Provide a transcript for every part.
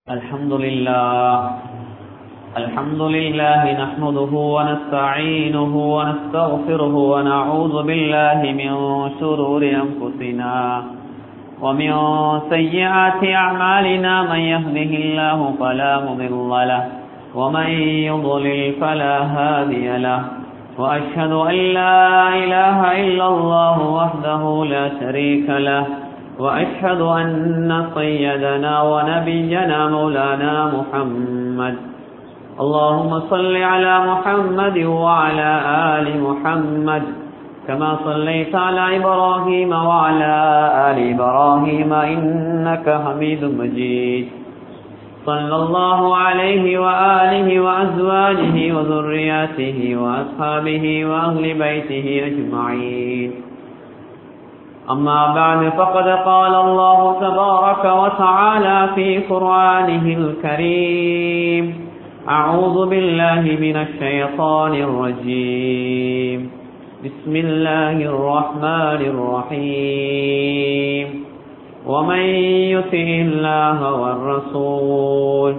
الحمد لله الحمد لله نحمده ونستعينه ونستغفره ونعوذ بالله من شرور أنفسنا ومن سيئات أعمالنا من يهده الله فلا مضل له ومن يضلل فلا هادي له وأشهد أن لا إله إلا الله وحده لا شريك له وأشهد أن سيدنا ونبينا مولانا محمد اللهم صل على محمد وعلى آل محمد كما صليت على إبراهيم وعلى آل إبراهيم إنك حميد مجيد صلى الله عليه وآله وأزواجه وذرياته وأصحابه وأهل بيته أجمعين أما بعد فقد قال الله تبارك وتعالى في قرآنه الكريم أعوذ بالله من الشيطان الرجيم بسم الله الرحمن الرحيم ومن يطع الله والرسول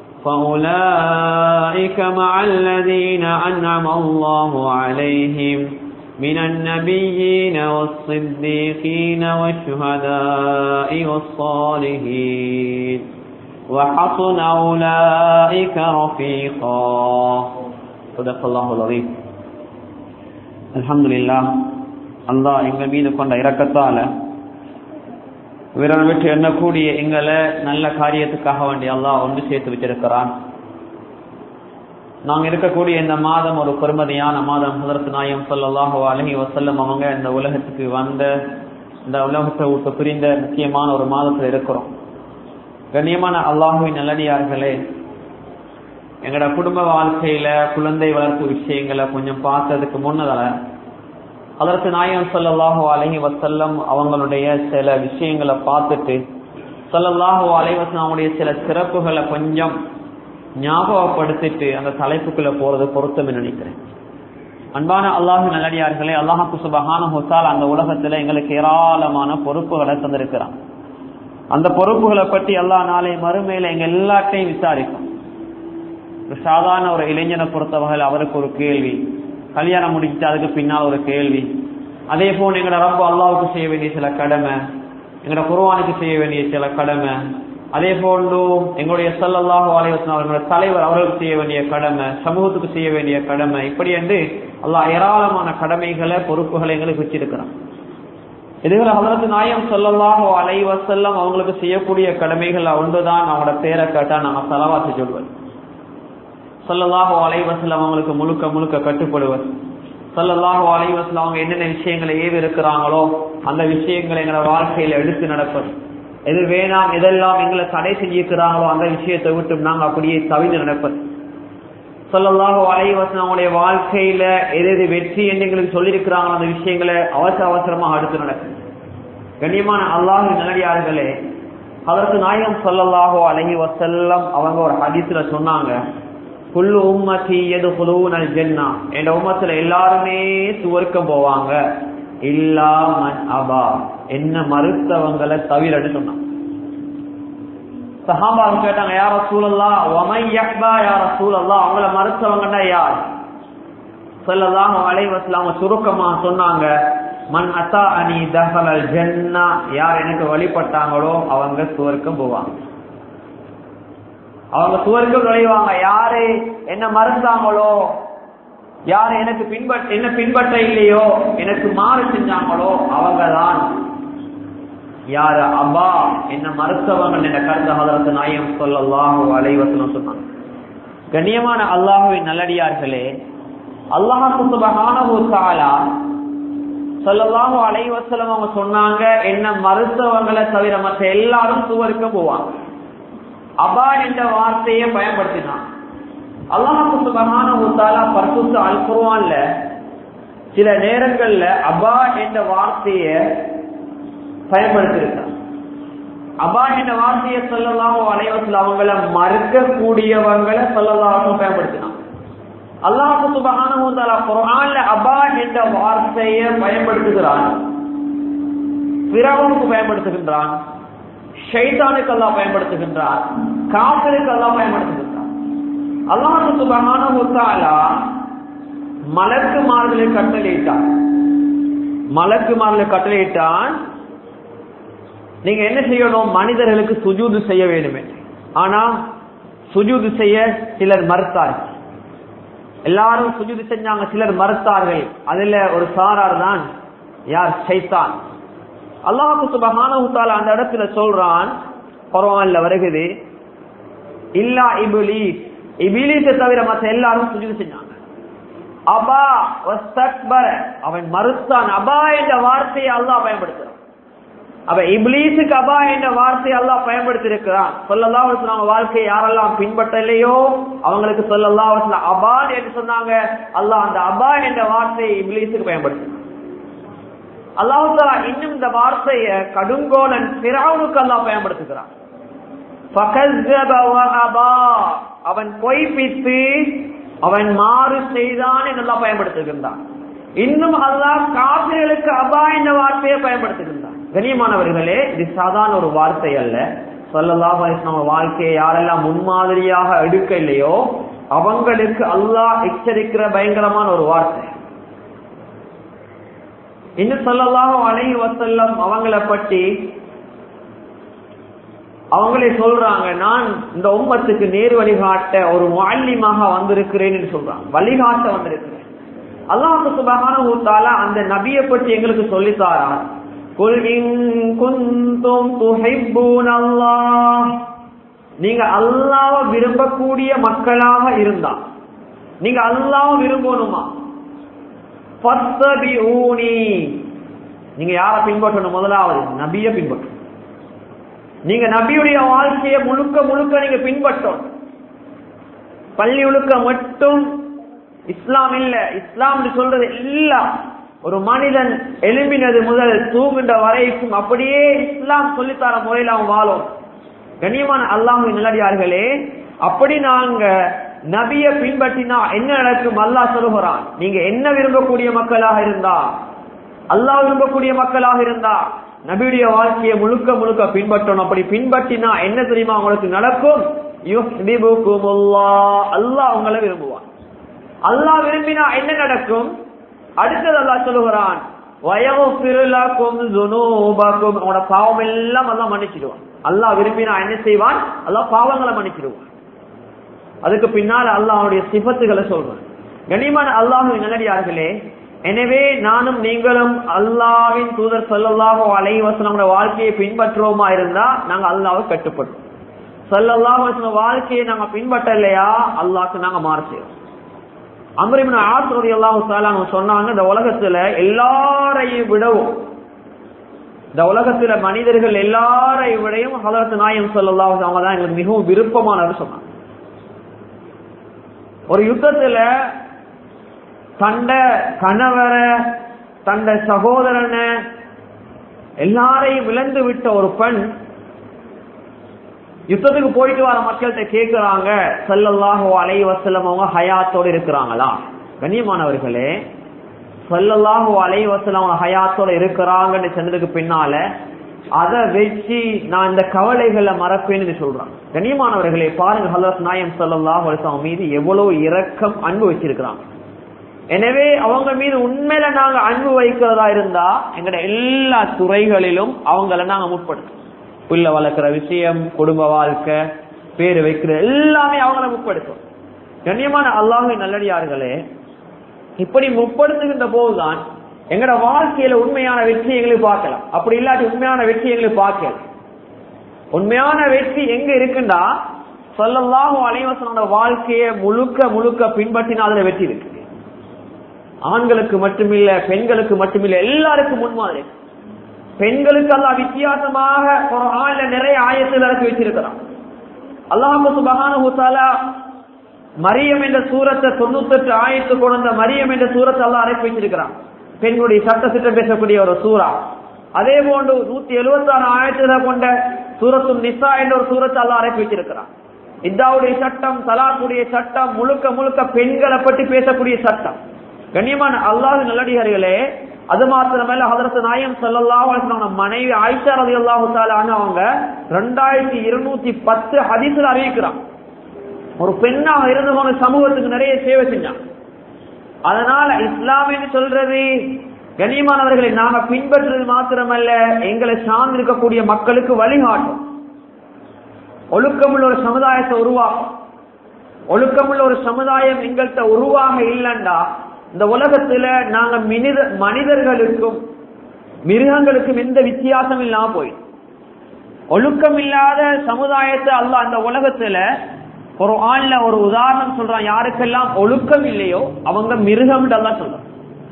فأولئك مع الذين أنعم الله عليهم من النبيين والصديقين والشهداء والصالحين وحسن أولئك رفيقا صدق الله العظيم الحمد لله அல்லாஹ் எங்கள் மீது கொண்ட இரக்கத்தால விரல் விட்டு எண்ணக்கூடிய எங்களை நல்ல காரியத்துக்காக வேண்டிய அல்லாஹ் ஒன்று சேர்த்து வச்சிருக்கிறான் நாங்க இருக்கக்கூடிய இந்த மாதம் ஒரு பெருமதியான மாதம் ஹதரத் நாயம் சொல்லல்லாஹோ அலஹி வசல்லம் அவங்க இந்த உலகத்துக்கு வந்த இந்த உலகத்தை விட்டு பிரிந்த முக்கியமான ஒரு மாதத்துல இருக்கிறோம் கண்ணியமான அல்லாஹுவின் நல்லடியார்களே எங்களோட குடும்ப வாழ்க்கையில குழந்தை வளர்ப்பு விஷயங்களை கொஞ்சம் பார்த்ததுக்கு முன்னதால அதற்கு நாயம் சொல்லல்லாஹோ அலஹி வசல்லம் அவங்களுடைய சில விஷயங்களை பார்த்துட்டு சொல்லல்லாஹோ அலைவசம் அவங்களுடைய சில சிறப்புகளை கொஞ்சம் ஞாபகப்படுத்திட்டு அந்த தலைப்புக்குள்ள போறது பொருத்தம் நினைக்கிறேன் அன்பான அல்லாஹு நல்லடியார்களே அல்லாஹாக்கு சுபகான ஹொசால் அந்த உலகத்துல எங்களுக்கு ஏராளமான பொறுப்புகளை தந்திருக்கிறான் அந்த பொறுப்புகளை பற்றி எல்லா நாளை மறுமையில எங்க எல்லாத்தையும் விசாரிக்கும் ஒரு சாதாரண ஒரு இளைஞனை பொறுத்தவகையில் அவருக்கு ஒரு கேள்வி கல்யாணம் முடிச்சுட்டு அதுக்கு பின்னால் ஒரு கேள்வி அதே போல் எங்களோட ரொம்ப அல்லாவுக்கு செய்ய வேண்டிய சில கடமை எங்களோட குருவானுக்கு செய்ய வேண்டிய சில கடமை அதே போன்று எங்களுடைய சல்லல்லாஹு அலைவசன் அவர்களோட தலைவர் அவர்களுக்கு செய்ய வேண்டிய கடமை சமூகத்துக்கு செய்ய வேண்டிய கடமை இப்படி என்று அல்லாஹ் ஏராளமான கடமைகளை பொறுப்புகளை எங்களுக்கு வச்சிருக்கிறான் இதுகளை ஹலரத்து நாயம் சொல்லல்லாஹோ அலைவசல்லம் அவங்களுக்கு செய்யக்கூடிய கடமைகள் ஒன்றுதான் அவங்களோட பேரை கேட்டா நாம செலவாத்து சொல்வது சொல்லல்லாஹோ அலைவசல்லம் அவங்களுக்கு முழுக்க முழுக்க கட்டுப்படுவது சொல்லல்லாஹோ அலைவசல்லம் அவங்க என்னென்ன விஷயங்களை ஏவி இருக்கிறாங்களோ அந்த விஷயங்களை எங்களோட வாழ்க்கையில எடுத்து நடப்பது எது வேணாம் எதெல்லாம் எங்களை தடை செஞ்சிருக்கிறாங்களோ அந்த விஷயத்தை விட்டு நாங்க அப்படியே தவிந்து நடப்பது சொல்லலாக அலைவசன் அவங்களுடைய வாழ்க்கையில எது எது வெற்றி என்று எங்களுக்கு சொல்லியிருக்கிறாங்களோ அந்த விஷயங்களை அவசர அவசரமாக அடுத்து நடக்கும் கண்ணியமான அல்லாஹு நல்லடியார்களே அதற்கு நாயகம் சொல்லலாகோ அலஹி வசல்லம் அவங்க ஒரு ஹதீஸ்ல சொன்னாங்க புல்லு உம்மத்தி எது புலுவுனல் ஜென்னா என் உம்மத்துல எல்லாருமே சுவர்க்கம் போவாங்க இல்லாமன் அபா என்ன மறுத்தவங்களை தவிரன்னு சொன்னான் சஹாபாங்க கேட்டாங்க யார சூழல்லா ஒமையக்பா யார சூழல்லா அவங்கள மறுத்தவங்கன்னா யார் சொல்லலாம் அலைவசில் அவங்க சுருக்கமா சொன்னாங்க மண் அத்தா அனி தகலல் ஜென்னா யார் எனக்கு வழிபட்டாங்களோ அவங்க சுவர்க்கம் போவாங்க அவங்க சுவர்க்கம் நுழைவாங்க யாரு என்ன மறுத்தாங்களோ யார் எனக்கு பின்பற்ற என்ன பின்பற்ற இல்லையோ எனக்கு மாறு செஞ்சாங்களோ அவங்க தான் யாரு அப்பா என்ன மறுத்தவங்க என்ற கருத்து ஹதரத்து நாயம் சொல்லல்லாஹு அலைவசனம் சொன்னாங்க கண்ணியமான அல்லாஹுவின் நல்லடியார்களே அல்லாஹு சுபஹானஹு தஆலா சொல்லல்லாஹு அலைவசலம் அவங்க சொன்னாங்க என்ன மறுத்தவங்களை தவிர மற்ற எல்லாரும் சுவருக்கு போவாங்க அபா என்ற வார்த்தையை பயன்படுத்தினான் அல்லாஹு சுபஹானஹு தஆலா பரிசுத்த அல் குர்ஆன்ல சில நேரங்கள்ல அபா என்ற வார்த்தையை பயன்படுத்தியிருக்கான் அபா என்ற வார்த்தையை சொல்லலாம் அனைவத்தில் அவங்கள மறுக்கக்கூடியவங்களை சொல்லலாம் பயன்படுத்தினான் அல்லாஹு சுபகான குரான்ல அபா என்ற வார்த்தையை பயன்படுத்துகிறான் பிறவனுக்கு பயன்படுத்துகின்றான் ஷைத்தானுக்கு அல்லாஹ் பயன்படுத்துகின்றார் காப்பிற்கு அல்லாஹ் பயன்படுத்திருக்கிறான் அல்லாஹ் சுபஹானஹு தஆலா மலக்குமார்களை கட்டளையிட்டான் மலக்குமார்களை கட்டளையிட்டான் நீங்க என்ன செய்யணும் மனிதர்களுக்கு சுஜூது செய்ய வேண்டுமே ஆனா சுஜூது செய்ய சிலர் மறுத்தார்கள் எல்லாரும் சுஜூது செஞ்சாங்க சிலர் மறுத்தார்கள் அதுல ஒரு சாரார் தான் யார் சைத்தான் அல்லாஹு சுபஹானஹு தஆலா அந்த இடத்துல சொல்றான் குர்ஆன்ல வருகிறது இல்லா இப்லீஸ் இப்லீஸை தவிர மற்ற எல்லாரும் சுஜூது செஞ்சாங்க அபா வஸ்தக்பர அவன் மறுத்தான் அபா என்ற வார்த்தையை அல்லாஹ் பயன்படுத்துறான் அப்ப இப்லீஸுக்கு அபா என்ற வார்த்தையை அல்லாஹ் பயன்படுத்தி இருக்கிறான் சொல்லல்லா அவங்க வாழ்க்கையை யாரெல்லாம் பின்பற்றலையோ அவங்களுக்கு சொல்லல்லா அபா என்று சொன்னாங்க அல்லாஹ் அந்த அபா என்ற வார்த்தையை இப்லீஸுக்கு பயன்படுத்தினான் அல்லாஹாலா இன்னும் இந்த வார்த்தையை கடுங்கோலன் பிறவுனுக்கு அல்லாஹ் பயன்படுத்துகிறான் அவன் பொய்ப்பித்து அவன் மாறு செய்தான் என்றெல்லாம் பயன்படுத்துகின்றான் இன்னும் அல்லாஹ் காப்பிர்களுக்கு அபா என்ற வார்த்தையை பயன்படுத்துகின்றான் கண்ணியமானவர்களே இது சாதாரண ஒரு வார்த்தை அல்ல சொல்லலாம் நம்ம வாழ்க்கையை யாரெல்லாம் முன்மாதிரியாக எடுக்க இல்லையோ அவங்களுக்கு அல்லாஹ் எச்சரிக்கிற பயங்கரமான ஒரு வார்த்தை இன்னும் சொல்லலாம் அலை வசல்லம் அவங்கள பற்றி அவங்களே சொல்றாங்க நான் இந்த உம்மத்துக்கு நேர் வழிகாட்ட ஒரு மாலியமாக வந்திருக்கிறேன் சொல்றாங்க வழிகாட்ட வந்திருக்கிறேன் அல்லாஹு சுபகான ஊத்தால அந்த நபியை பற்றி எங்களுக்கு சொல்லித்தாரான் குல் இன் குந்தும் துஹிப்பூன் அல்லாஹ் நீங்க அல்லாஹ்வை விரும்பக்கூடிய மக்களாக இருந்தா நீங்க அல்லாஹ்வை விரும்பணுமா ஃபத்தபிஊனி நீங்க யாரை பின்பற்றணும் முதலாவது நபியை பின்பற்றணும் நீங்க நபியுடைய வாழ்க்கையை முழுக்க முழுக்க நீங்க பின்பற்றணும் பள்ளி ஒழுக்க மட்டும் இஸ்லாம் இல்ல இஸ்லாம் சொல்றது எல்லாம் ஒரு மனிதன் எழும்பினது முதல் தூங்குகின்ற வரைக்கும் அப்படியே இஸ்லாம் சொல்லித்தர முறையில் அவன் வாழும் கண்ணியமான அல்லாஹு நிலடியார்களே அப்படி நாங்க நபிய பின்பற்றினா என்ன நடக்கும் அல்லாஹ் சொல்லுகிறான் நீங்க என்ன விரும்பக்கூடிய மக்களாக இருந்தா அல்லாஹ் விரும்பக்கூடிய மக்களாக இருந்தா நபியுடைய வாழ்க்கையை முழுக்க முழுக்க பின்பற்றணும் அப்படி பின்பற்றினா என்ன தெரியுமா உங்களுக்கு நடக்கும் அல்லாஹ் உங்களை விரும்புவான் அல்லாஹ் விரும்பினா என்ன நடக்கும் அடுத்தது அல்லாஹ் சொல்லுகிறான் உங்களோட பாவம் எல்லாம் அல்லாஹ் மன்னிச்சிடுவான் அல்லாஹ் விரும்பினா என்ன செய்வான் அல்லாஹ் பாவங்களை மன்னிச்சிடுவான் அதுக்கு பின்னால் அல்லாஹுடைய சிபத்துகளை சொல்றான் கனிமான அல்லாஹு நல்லடியார்களே எனவே நானும் நீங்களும் அல்லாவின் தூதர் சொல்லல்லாஹோ அலைவசனோட வாழ்க்கையை பின்பற்றுவோமா இருந்தா நாங்க அல்லாவை கட்டுப்படும் சொல்லல்லாஹ் வாழ்க்கையை நாங்க பின்பற்றலையா அல்லாஹ்க்கு நாங்க மாறு செய்வோம் அமரிமின் ஆசிரி அல்லாஹு சொன்னாங்க இந்த உலகத்துல எல்லாரையும் விடவும் இந்த உலகத்துல மனிதர்கள் எல்லாரையும் விடையும் ஹலரத்து நாயம் சொல்லல்லாஹு அவங்க தான் எங்களுக்கு மிகவும் விருப்பமானவர் சொன்னாங்க ஒரு யுத்தத்துல தண்ட கணவரை தண்ட சகோதரனை எல்லாரையும் விளந்து விட்ட ஒரு பெண் யுத்தத்துக்கு போயிட்டு வர மக்கள்கிட்ட கேட்கிறாங்க சல்லல்லாஹோ அலை வசலம் அவங்க ஹயாத்தோடு இருக்கிறாங்களா கண்ணியமானவர்களே சல்லல்லாஹோ அலை வசலம் அவங்க ஹயாத்தோட இருக்கிறாங்கன்னு சொன்னதுக்கு பின்னால அதை வச்சு நான் இந்த கவலைகளை மறப்பேன்னு சொல்றான் கண்ணியமானவர்களே பாருங்க ஹலரத் நாயம் சல்லாஹ் அவங்க மீது எவ்வளவு இரக்கம் அன்பு வச்சிருக்கிறாங்க எனவே அவங்க மீது உண்மையில நாங்க அன்பு வைக்கிறதா இருந்தா எங்கட எல்லா துறைகளிலும் அவங்கள நாங்க முற்படுத்தோம் புள்ள வளர்க்கிற விஷயம் குடும்ப வாழ்க்கை பேரு வைக்கிற எல்லாமே அவங்கள முற்படுத்தும் கண்ணியமான அல்லாஹை நல்லடியார்களே இப்படி முற்படுத்துகின்ற போதுதான் எங்கட வாழ்க்கையில உண்மையான வெற்றி எங்களுக்கு பார்க்கலாம் அப்படி இல்லாட்டி உண்மையான வெற்றி எங்களுக்கு பார்க்கலாம் உண்மையான வெற்றி எங்க இருக்குண்டா சொல்லல்லாஹும் அலைவசனோட வாழ்க்கையை முழுக்க முழுக்க பின்பற்றினா அதுல வெற்றி இருக்கு ஆண்களுக்கு மட்டுமில்ல பெண்களுக்கு மட்டுமில்ல எல்லாருக்கும் முன்மாதிரி பெண்களுக்கு எல்லாம் வித்தியாசமாக ஒரு ஆள்ல நிறைய ஆயத்தில் இறக்கி வச்சிருக்கிறான் அல்லாஹு சுபகான மரியம் என்ற சூரத்தை தொண்ணூத்தெட்டு ஆயத்து கொண்ட மரியம் என்ற சூரத்தை எல்லாம் அரைப்பி வச்சிருக்கிறான் பெண்களுடைய சட்ட சிட்டம் பேசக்கூடிய ஒரு சூறா அதே போன்று நூத்தி எழுபத்தி ஆறு ஆயிரத்துல கொண்ட சூரத்தும் நிசா என்ற ஒரு சூரத்தை எல்லாம் அரைப்பி வச்சிருக்கிறான் இந்தாவுடைய சட்டம் தலாக்குடைய சட்டம் முழுக்க முழுக்க பெண்களை பற்றி பேசக்கூடிய சட்டம் கண்ணியமான அல்லாஹ் நல்லடிகாரிகளே அது மாத்திரமல்ல ஹதரத் நாயம் சல்லல்லாஹு மனைவி ஆயிஷா ரதி அல்லாஹு அவங்க ரெண்டாயிரத்தி இருநூத்தி பத்து ஹதீஸ்ல அறிவிக்கிறான் ஒரு பெண்ணாக இருந்தவங்க சமூகத்துக்கு நிறைய சேவை செஞ்சான் அதனால இஸ்லாமின்னு சொல்றது கண்ணியமானவர்களை நாம பின்பற்றுறது மாத்திரமல்ல எங்களை சார்ந்து இருக்கக்கூடிய மக்களுக்கு வழிகாட்டும் ஒழுக்கமுள்ள ஒரு சமுதாயத்தை உருவாக்கும் ஒழுக்கமுள்ள ஒரு சமுதாயம் எங்கள்கிட்ட உருவாக இல்லைண்டா இந்த உலகத்துல நாங்க மனித மனிதர்களுக்கும் மிருகங்களுக்கும் எந்த வித்தியாசம் இல்லாம போயிடும் ஒழுக்கம் இல்லாத சமுதாயத்தை அல்ல அந்த உலகத்துல ஒரு ஆள்ல ஒரு உதாரணம் சொல்றான் யாருக்கெல்லாம் ஒழுக்கம் இல்லையோ அவங்க மிருகம் தான் சொல்றான்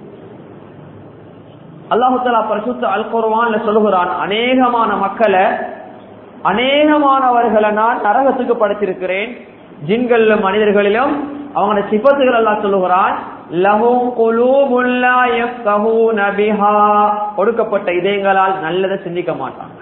அல்லாஹுத்தலா பரிசுத்த அல் குர்வான்ல சொல்லுகிறான் அநேகமான மக்களை அநேகமானவர்களை நான் நரகத்துக்கு படைத்திருக்கிறேன் ஜின்கள்ல மனிதர்களிலும் அவங்களோட சிபத்துகள் எல்லாம் சொல்லுகிறான் ஒடுக்கப்பட்ட இதயங்களால் நல்லதை சிந்திக்க மாட்டாங்க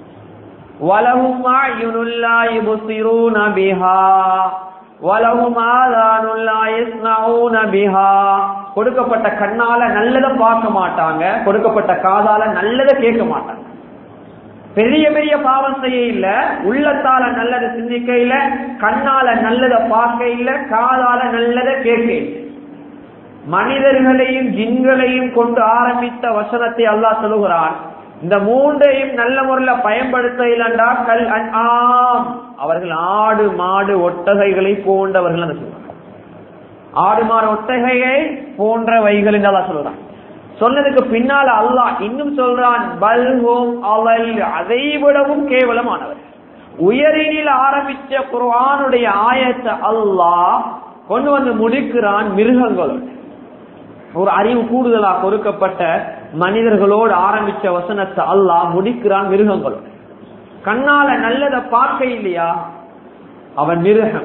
கொடுக்கப்பட்ட கண்ணால நல்லதை பார்க்க மாட்டாங்க கொடுக்கப்பட்ட காதால நல்லதை கேட்க மாட்டாங்க பெரிய பெரிய பாவம் செய்ய இல்ல உள்ளத்தால நல்லதை சிந்திக்க இல்ல கண்ணால நல்லதை பார்க்க இல்ல காதால நல்லதை கேட்க இல்ல மனிதர்களையும் ஜின்களையும் கொண்டு ஆரம்பித்த வசனத்தை அல்லாஹ் சொல்லுகிறான் இந்த மூன்றையும் நல்ல முறையில் பயன்படுத்த இல்லண்டா கல் ஆம் அவர்கள் ஆடு மாடு ஒட்டகைகளை போன்றவர்கள் அந்த சொல்றாங்க ஆடு மாடு ஒட்டகையை போன்றவைகள் என்று அல்லாஹ் சொல்றான் சொன்னதுக்கு பின்னால அல்லாஹ் இன்னும் சொல்றான் பல்ஹோம் அவள் அதை விடவும் கேவலமானவர் உயரினில் ஆரம்பிச்ச குர்ஆனுடைய ஆயத்தை அல்லாஹ் கொண்டு வந்து முடிக்கிறான் மிருகங்களோடு ஒரு அறிவு கூடுதலா கொடுக்கப்பட்ட மனிதர்களோடு ஆரம்பிச்ச வசனத்தை அல்லாஹ் முடிக்கிறான் மிருகங்களோடு கண்ணால நல்லதை பார்க்க இல்லையா அவன் மிருகம்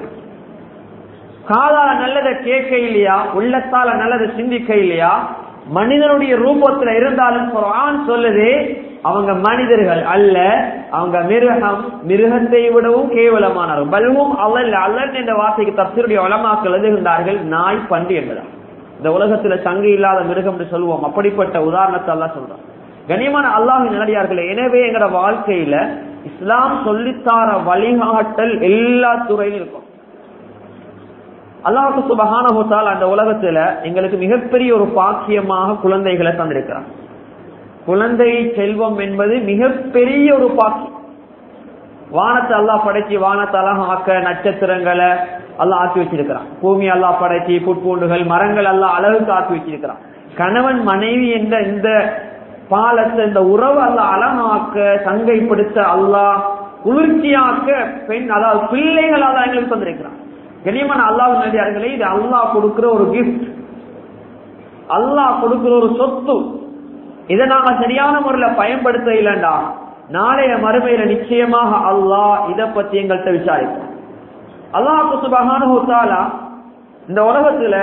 காதால நல்லதை கேட்க இல்லையா உள்ளத்தால நல்லதை சிந்திக்க இல்லையா மனிதனுடைய ரூபத்துல இருந்தாலும் குரான் சொல்லுது அவங்க மனிதர்கள் அல்ல அவங்க மிருகம் மிருகத்தை விடவும் கேவலமானவர் பல்வும் அல்ல அல்லன் என்ற வார்த்தைக்கு தப்சருடைய வளமாக்கள் எழுதுகின்றார்கள் நாய் பன்றி என்பதா இந்த உலகத்துல சங்கு இல்லாத மிருகம் என்று சொல்லுவோம் அப்படிப்பட்ட உதாரணத்தை எல்லாம் சொல்றோம் கண்ணியமான அல்லாஹ் நிலடியார்களே எனவே எங்கட வாழ்க்கையில இஸ்லாம் சொல்லித்தார வழிகாட்டல் எல்லா துறையிலும் இருக்கும் அல்லாஹு சுபகான அந்த உலகத்துல எங்களுக்கு மிகப்பெரிய ஒரு பாக்கியமாக குழந்தைகளை தந்திருக்கிறார் குழந்தை செல்வம் என்பது மிகப்பெரிய ஒரு பாக்கியம் வானத்தை அல்லாஹ் படைச்சு வானத்தை அழகாக்க நட்சத்திரங்களை அல்லாஹ் ஆக்கி வச்சிருக்கிறான் பூமி அல்லாஹ் படைச்சி புட்பூண்டுகள் மரங்கள் எல்லாம் அழகுக்கு ஆக்கி வச்சிருக்கிறான் கணவன் மனைவி என்ற இந்த பாலத்தை இந்த உறவு அல்லாஹ் அழகாக்க சங்கைப்படுத்த அல்லாஹ் குளிர்ச்சியாக்க பெண் அதாவது பிள்ளைகள் அல்லாஹ் எங்களுக்கு தந்திருக்கிறான் கனியமான அல்லாஹ் நடிகார்களே இது அல்லாஹ் கொடுக்கிற ஒரு கிஃப்ட் அல்லாஹ் கொடுக்கிற ஒரு சொத்து இதை நாங்க சரியான முறையில பயன்படுத்த இல்லைண்டா நாளைய மறுமையில நிச்சயமாக அல்லாஹ் இதை பத்தி எங்கள்கிட்ட விசாரிப்போம் அல்லாஹு சுபகான இந்த உலகத்துல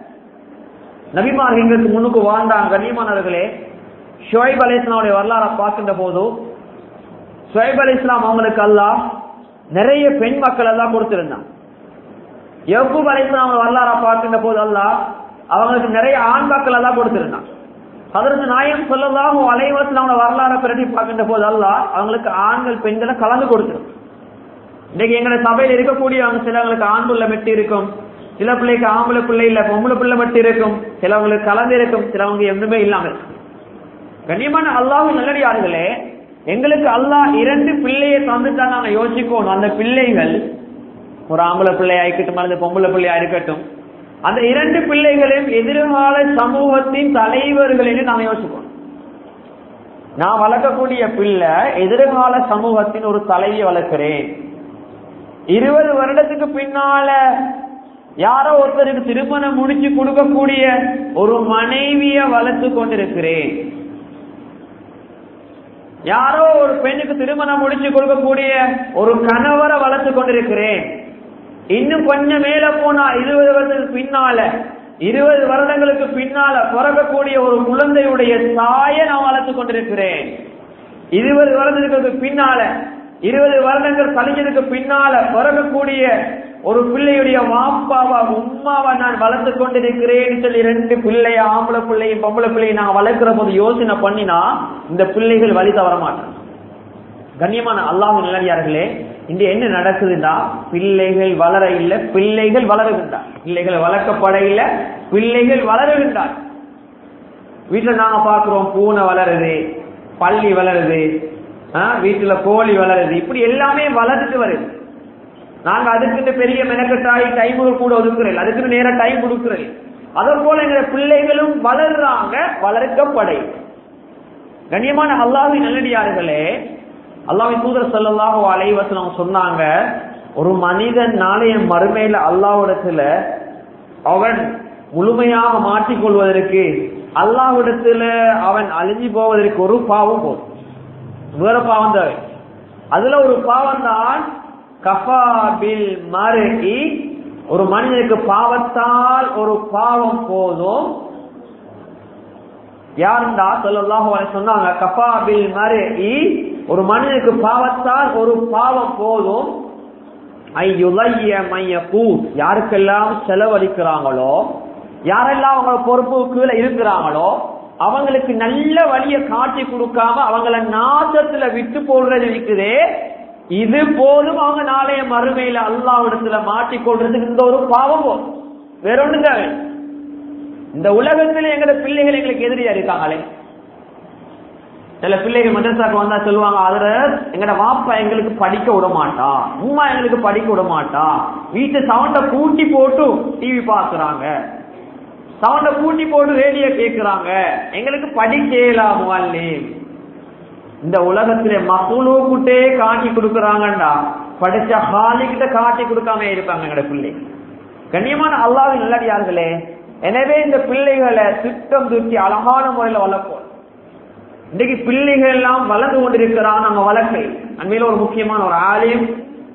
நபிமார் எங்களுக்கு முன்னுக்கு வாழ்ந்தாங்க கண்ணியமானவர்களே ஷுவைப் அலி இஸ்லாமுடைய வரலாறை பார்க்கின்ற போது ஷுவைப் அலி இஸ்லாம் அவங்களுக்கு அல்லாஹ் நிறைய பெண் மக்கள் எல்லாம் கொடுத்திருந்தாங்க யக்கூப் அலி இஸ்லாம் வரலாறை பார்க்கின்ற போது அல்லாஹ் அவங்களுக்கு நிறைய ஆண் மக்கள் எல்லாம் கொடுத்திருந்தாங்க அதற்கு நாயம் சொல்லலாகும் அலைவாசலாமோட வரலாறை பிரதி பார்க்கின்ற போது அல்லாஹ் அவங்களுக்கு ஆண்கள் பெண்களை கலந்து கொடுத்திருக்கும் இன்னைக்கு எங்களை சபையில் இருக்கக்கூடியவங்க சிலவங்களுக்கு ஆண் பிள்ளை மெட்டி இருக்கும் சில பிள்ளைக்கு ஆம்பளை பிள்ளை இல்ல பொம்பளை பிள்ளை மட்டும் இருக்கும் சிலவங்களுக்கு கலந்து இருக்கும் சிலவங்க எதுவுமே இல்லாம இருக்கும் கண்ணியமான அல்லாஹ் நல்லடியார்களே எங்களுக்கு அல்லாஹ் இரண்டு பிள்ளையை தந்துட்டா நாங்க யோசிக்கணும் அந்த பிள்ளைகள் ஒரு ஆம்பளை பிள்ளையா இருக்கட்டும் அல்லது பொம்பளை பிள்ளையா இருக்கட்டும் அந்த இரண்டு பிள்ளைகளையும் எதிர்கால சமூகத்தின் தலைவர்கள் என்று நாங்க யோசிக்கணும் நான் வளர்க்கக்கூடிய பிள்ளை எதிர்கால சமூகத்தின் ஒரு தலைவியை வளர்க்கிறேன் இருபது வருடத்துக்கு பின்னால யாரோ ஒருத்தருக்கு திருமணம் முடிச்சு கொடுக்கக்கூடிய ஒரு மனைவிய வளர்த்து கொண்டிருக்கிறேன் யாரோ ஒரு பெண்ணுக்கு திருமணம் முடிச்சு கொடுக்கக்கூடிய ஒரு கணவரை வளர்த்து கொண்டிருக்கிறேன் இன்னும் கொஞ்சம் மேல போனா இருபது வருடத்துக்கு பின்னால இருபது வருடங்களுக்கு பின்னால பிறக்கக்கூடிய ஒரு குழந்தையுடைய தாயை நான் வளர்த்து கொண்டிருக்கிறேன் இருபது வருடங்களுக்கு பின்னால இருபது வருடங்கள் கழிஞ்சதுக்கு பின்னால பிறக்கக்கூடிய ஒரு பிள்ளையுடைய வாப்பாவா உம்மாவா நான் வளர்த்து கொண்டிருக்கிறேன்னு சொல்லி ரெண்டு பிள்ளைய ஆம்பளை பிள்ளையும் பொம்பளை பிள்ளையும் நாங்க வளர்க்கிற போது யோசனை பண்ணினா இந்த பிள்ளைகள் வழி தவற மாட்டாங்க கண்ணியமான அல்லாஹ் நல்லடியார்களே இங்க என்ன நடக்குதுன்னா பிள்ளைகள் வளர இல்லை பிள்ளைகள் வளருகின்றார் பிள்ளைகள் வளர்க்கப்பட இல்லை பிள்ளைகள் வளருகின்றார் வீட்டுல நாங்க பாக்குறோம் பூனை வளருது பள்ளி வளருது ஆஹ், வீட்டுல கோழி வளருது இப்படி எல்லாமே வளர்ந்துட்டு வருது நாங்க அதுக்குன்னு பெரிய மெனக்கட்டாய் டைம் கூட ஒதுக்குறேன் அதுக்குன்னு நேரம் டைம் கொடுக்குறேன் அதே போல எங்க பிள்ளைகளும் வளர்றாங்க வளர்க்கப்படை கண்ணியமான அல்லாஹின் நல்லடியார்களே அல்லாஹின் தூதர் ஸல்லல்லாஹு அலைஹி வஸல்லம் சொன்னாங்க ஒரு மனிதன் நாளைய மறுமையில அல்லாஹ்விடத்துல அவன் முழுமையாக மாற்றிக்கொள்வதற்கு அல்லாஹ்விடத்துல அவன் அழிஞ்சு போவதற்கு ஒரு பாவம் போதும் வேற பாவம் தேவை அதுல ஒரு பாவம் தான் கஃபா பில் மருகி ஒரு மனிதனுக்கு பாவத்தால் ஒரு பாவம் போதும் யாருண்டா சொல்லல்லாஹு அலைஹி சொன்னாங்க கஃபா பில் மருகி ஒரு மனிதனுக்கு பாவத்தால் ஒரு பாவம் போதும் ஐயுலைய மையக்கூ யாருக்கெல்லாம் செலவழிக்கிறாங்களோ யாரெல்லாம் அவங்க பொறுப்பு கீழே இருக்கிறாங்களோ அவங்களுக்கு நல்ல வழியை காட்டி கொடுக்காம அவங்கள நாசத்துல விட்டு போடுறது இருக்குதே இது போதும் அவங்க நாளைய மறுமையில அல்லாவிடத்துல மாட்டிக்கொள்றதுக்கு இந்த ஒரு பாவம் போதும். வேற ஒண்ணும் தேவை இல்லை. இந்த உலகத்துல எங்கட பிள்ளைகள் எங்களுக்கு எதிரியா இருக்காங்களே சில பிள்ளைகள் மதரசாக்கு வந்தா சொல்லுவாங்க அதுல எங்கட வாப்பா எங்களுக்கு படிக்க விட மாட்டா உம்மா எங்களுக்கு படிக்க விட மாட்டா வீட்டு சவுண்ட கூட்டி போட்டு டிவி பாக்குறாங்க சவுண்ட கூட்டி போட்டு ரேடியோ கேக்குறாங்க எங்களுக்கு படிக்கலாம் முவாலிம் இந்த உலகத்திலே மசூலுக்கிட்டே காட்டி கொடுக்கறாங்கடா படிச்ச ஹாலிக்கிட்ட காட்டி கொடுக்காம இருப்பாங்க எங்கட பிள்ளை கண்ணியமான அல்லாவின் நல்லடியார்களே எனவே இந்த பிள்ளைகளை திட்டம் தூக்கி அழகான முறையில வளர்ப்போம் இன்னைக்கு பிள்ளைகள் எல்லாம் வளர்ந்து கொண்டிருக்கிறான் நம்ம வளர்க்கை அண்மையில ஒரு முக்கியமான ஒரு ஆலயம்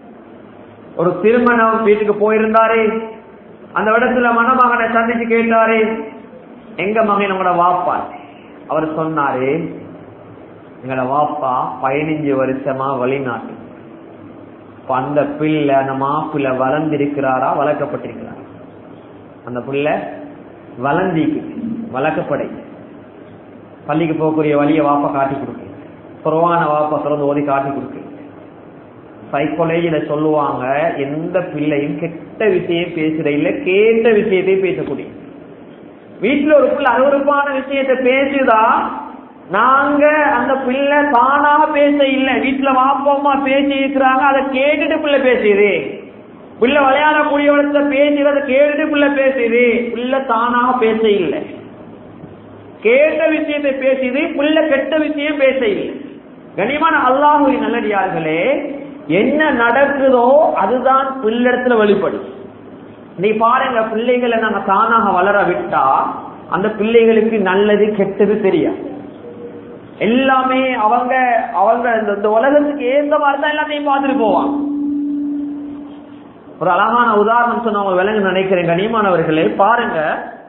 ஒரு திருமணம் வீட்டுக்கு போயிருந்தாரு அந்த இடத்துல மணமகனை சந்திச்சு கேட்டாரு எங்க மகன் நம்மளோட வாப்பா அவர் சொன்னாரு எங்களோட வாப்பா பதினஞ்சு வருஷமா வெளிநாட்டு இப்ப அந்த பிள்ளை அந்த மாப்பிள்ளை வளர்ந்திருக்கிறாரா வளர்க்கப்பட்டிருக்கிறாரா அந்த பிள்ளை வளர்ந்திக்கு வளர்க்கப்படை பள்ளிக்கு போகக்கூடிய வழியை வாப்பா காட்டி கொடுக்கு குறவான வாப்பா திறந்து ஓதி காட்டி கொடுக்கு சைக்காலஜில சொல்லுவாங்க எந்த பிள்ளையும் கெட்ட விஷயம் பேசுற இல்ல கேட்ட விஷயத்தை பேசக்கூடிய வீட்டுல ஒரு பிள்ளை அருவருப்பான விஷயத்தை பேசுதா நாங்க அந்த பிள்ளை தானாக பேச இல்ல வீட்டுல வாப்பமா பேசி இருக்கிறாங்க அதை கேட்டுட்டு பிள்ளை பேசுது பிள்ளை விளையாடக்கூடிய இடத்துல பேசுறத கேட்டுட்டு பிள்ளை பேசுது பிள்ளை தானாக பேச இல்லை கேட்ட விஷயத்தை பேசுது பிள்ளை கெட்ட விஷயம் பேச இல்லை கனிமான அல்லாஹுவின் நல்லடியார்களே என்ன நடக்குதோ அதுதான் பிள்ளிடத்துல வெளிப்படும் நீ பாருங்க பிள்ளைகளை நாங்க தானாக வளர விட்டா அந்த பிள்ளைகளுக்கு நல்லது கெட்டது தெரியாது எல்லாமே அவங்க அவங்க இந்த இந்த உலகத்துக்கு ஏந்த மாதிரி தான் எல்லாத்தையும் பார்த்துட்டு போவாங்க ஒரு அழகான உதாரணம் சொன்னவங்க விலங்கு நினைக்கிறேன் கனியமானவர்களே பாருங்க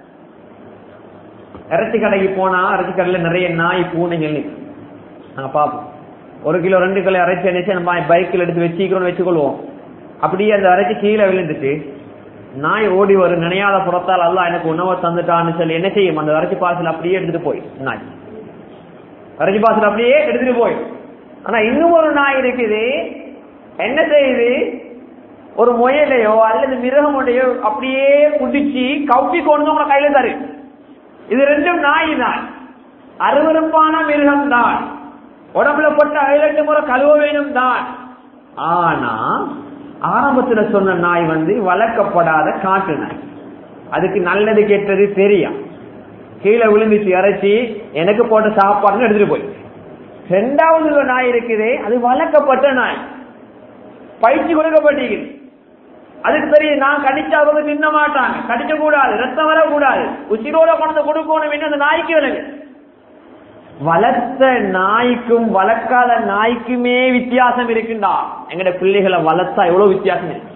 இறைச்சி கடைக்கு போனா இறைச்சி கடையில நிறைய நாய் பூனைகள் நிக்கும். நாங்க பார்ப்போம் ஒரு கிலோ ரெண்டு கிலோ இறைச்சி நினைச்சு நம்ம பைக்கில் எடுத்து வச்சுக்கிறோம்னு வச்சுக்கொள்வோம் அப்படியே அந்த இறைச்சி கீழே விழுந்துட்டு நாய் ஓடி வரும் நினையாத புறத்தால் அல்ல எனக்கு உணவை தந்துட்டான்னு சொல்லி என்ன செய்யும் அந்த இறைச்சி பாசல் அப்படியே எடுத்துட்டு போய் நாய் இறைச்சி பாசல் அப்படியே எடுத்துட்டு போய் ஆனா இன்னும் ஒரு நாய் இருக்குது என்ன செய்யுது ஒரு முயலையோ அல்லது மிருகமுடையோ அப்படியே குடிச்சு கவுப்பி கொண்டு உங்களை கையில தரு இது ரெண்டும் நாய் தான் அருவருப்பான மிருகம் தான் உடம்புல போட்ட ஐலட்டு முறை கழுவ வேணும் தான் ஆனா ஆரம்பத்துல சொன்ன நாய் வந்து வளர்க்கப்படாத காட்டு நாய் அதுக்கு நல்லது கெட்டது தெரியும் கீழே விழுந்துச்சு இறைச்சி எனக்கு போட்ட சாப்பாடுன்னு எடுத்துட்டு போய் ரெண்டாவது ஒரு நாய் இருக்குது அது வளர்க்கப்பட்ட நாய் பயிற்சி கொடுக்கப்பட்டிருக்குது அதுக்கு தெரியும் நான் கடிச்சா அவங்க தின்ன மாட்டாங்க கடிக்க கூடாது ரத்தம் வரக்கூடாது உச்சிரோட கொண்டு கொடுக்கணும் அந்த நாய்க்கு விலங்கு வளர்த்த நாய்க்கும் வளர்க்காத நாய்க்குமே வித்தியாசம் இருக்குண்டா எங்கட பிள்ளைகளை வளர்த்தா எவ்வளவு வித்தியாசம் இருக்கு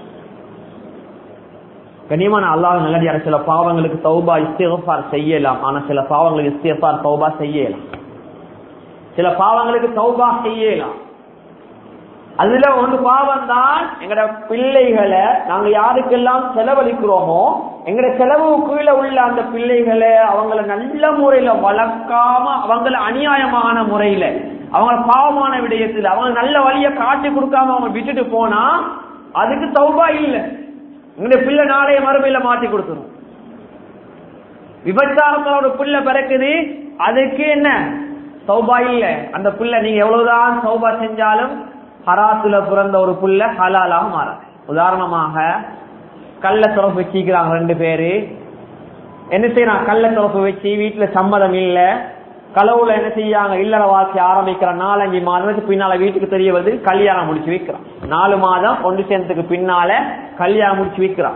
கனியமான அல்லாஹ் நல்லடியார சில பாவங்களுக்கு தௌபா இஸ்திஃபார் செய்யலாம் ஆனா சில பாவங்களுக்கு இஸ்திஃபார் தௌபா செய்யலாம் சில பாவங்களுக்கு தௌபா செய்யலாம் அதுல ஒன்று பாவம் தான் எங்கட பிள்ளைகளை நாங்க யாருக்கெல்லாம் செலவழிக்கிறோமோ எங்கட செலவு கீழே உள்ள அந்த பிள்ளைகளை அவங்கள நல்ல முறையில வளர்க்காம அவங்கள அநியாயமான முறையில அவங்க பாவமான விடயத்தில் அவங்க நல்ல வழிய காட்டி கொடுக்காம அவங்க விட்டுட்டு போனா அதுக்கு தௌபா இல்ல எங்க பிள்ளை நாளைய மறுமையில மாட்டி கொடுத்துரும் விபச்சாரத்துல ஒரு பிள்ளை பிறக்குது அதுக்கு என்ன சௌபா இல்ல அந்த பிள்ளை நீங்க எவ்வளவுதான் சௌபா செஞ்சாலும் ஹராத்துல பிறந்த ஒரு புள்ள ஹலாலாக மாறாது உதாரணமாக கள்ள தொடர்பு வச்சுக்கிறாங்க ரெண்டு பேரு என்ன செய்யறான் கள்ள தொடர்பு வச்சு வீட்டுல சம்மதம் இல்ல களவுல என்ன செய்யாங்க இல்லற வாழ்க்கை ஆரம்பிக்கிற நாலஞ்சு மாதத்துக்கு பின்னால வீட்டுக்கு தெரிய வருது கல்யாணம் முடிச்சு வைக்கிறான் நாலு மாதம் ஒன்று சேர்ந்ததுக்கு பின்னால கல்யாணம் முடிச்சு வைக்கிறான்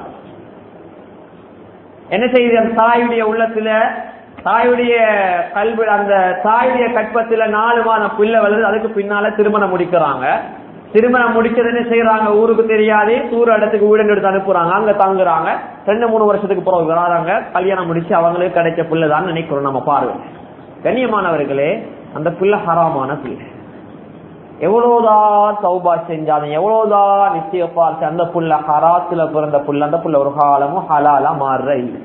என்ன செய்யுது அந்த தாயுடைய உள்ளத்துல தாயுடைய கல்வி அந்த தாயுடைய கற்பத்துல நாலு மாதம் பிள்ளை வளருது அதுக்கு பின்னால திருமணம் முடிக்கிறாங்க திருமணம் முடிச்சது என்ன செய்யறாங்க ஊருக்கு தெரியாது தூர இடத்துக்கு வீடு எடுத்து அனுப்புறாங்க அங்க தங்குறாங்க ரெண்டு மூணு வருஷத்துக்கு பிறகு வராங்க கல்யாணம் முடிச்சு அவங்களுக்கு கிடைச்ச பிள்ளை தான் நினைக்கிறோம் நம்ம பார்வை கண்ணியமானவர்களே அந்த பிள்ளை ஹராமான பிள்ளை எவ்வளவுதான் சௌபா செஞ்சாலும் எவ்வளவுதான் நிச்சயப்பார்த்து அந்த புள்ள ஹராத்துல பிறந்த புள்ள அந்த புள்ள ஒரு காலமும் ஹலாலா மாறுற இல்லை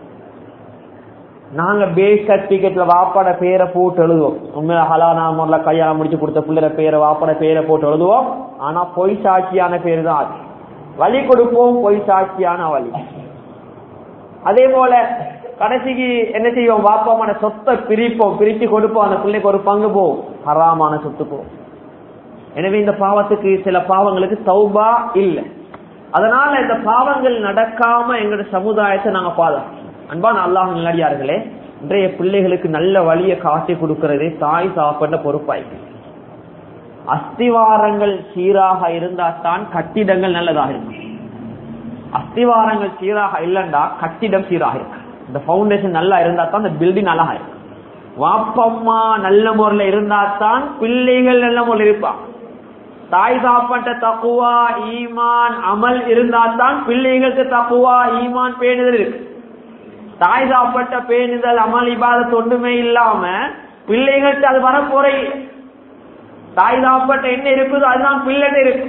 நாங்க பேஸ் சர்டிபிகேட்ல வாப்பாட பேரை போட்டு எழுதுவோம் உண்மையில ஹலானா முறையில கல்யாணம் முடிச்சு கொடுத்த பிள்ளைற பேரை வாப்பாட பேரை போட்டு எழுதுவோம் ஆனா பொய் சாட்சியான பேரு தான் அது வழி கொடுப்போம் பொய் சாட்சியான வழி அதே போல கடைசிக்கு என்ன செய்வோம் வாப்பாமான சொத்தை பிரிப்போம் பிரிச்சு கொடுப்போம் அந்த பிள்ளைக்கு ஒரு பங்கு போகும் ஹராமான சொத்து போகும் எனவே இந்த பாவத்துக்கு சில பாவங்களுக்கு சௌபா இல்லை அதனால இந்த பாவங்கள் நடக்காம எங்களுடைய சமுதாயத்தை நாங்க பாதுகாக்கணும் அன்பான அல்லாஹ் நிலடியார்களே இன்றைய பிள்ளைகளுக்கு நல்ல வழியை காட்டி கொடுக்கிறதே தாய் சாப்பிட்ட பொறுப்பாய்க்கு அஸ்திவாரங்கள் சீராக இருந்தா தான் கட்டிடங்கள் நல்லதாக இருக்கும் அஸ்திவாரங்கள் சீராக இல்லைண்டா கட்டிடம் சீராக இருக்கு இந்த பவுண்டேஷன் நல்லா இருந்தா தான் இந்த பில்டிங் நல்லா இருக்கும் வாப்பம்மா நல்ல முறையில் இருந்தா தான் பிள்ளைகள் நல்ல முறையில் இருப்பான் தாய் சாப்பட்ட தக்குவா ஈமான் அமல் இருந்தா தான் பிள்ளைகளுக்கு தக்குவா ஈமான் பேணுதல் இருக்கு தாய் சாப்பட்ட பேணுதல் அமல் இபாதத் ஒன்றுமே இல்லாம பிள்ளைகள்கிட்ட அது வரப்போற தாய் சாப்பட்ட என்ன இருக்குதோ அதுதான் பிள்ளைட்டு இருக்கும்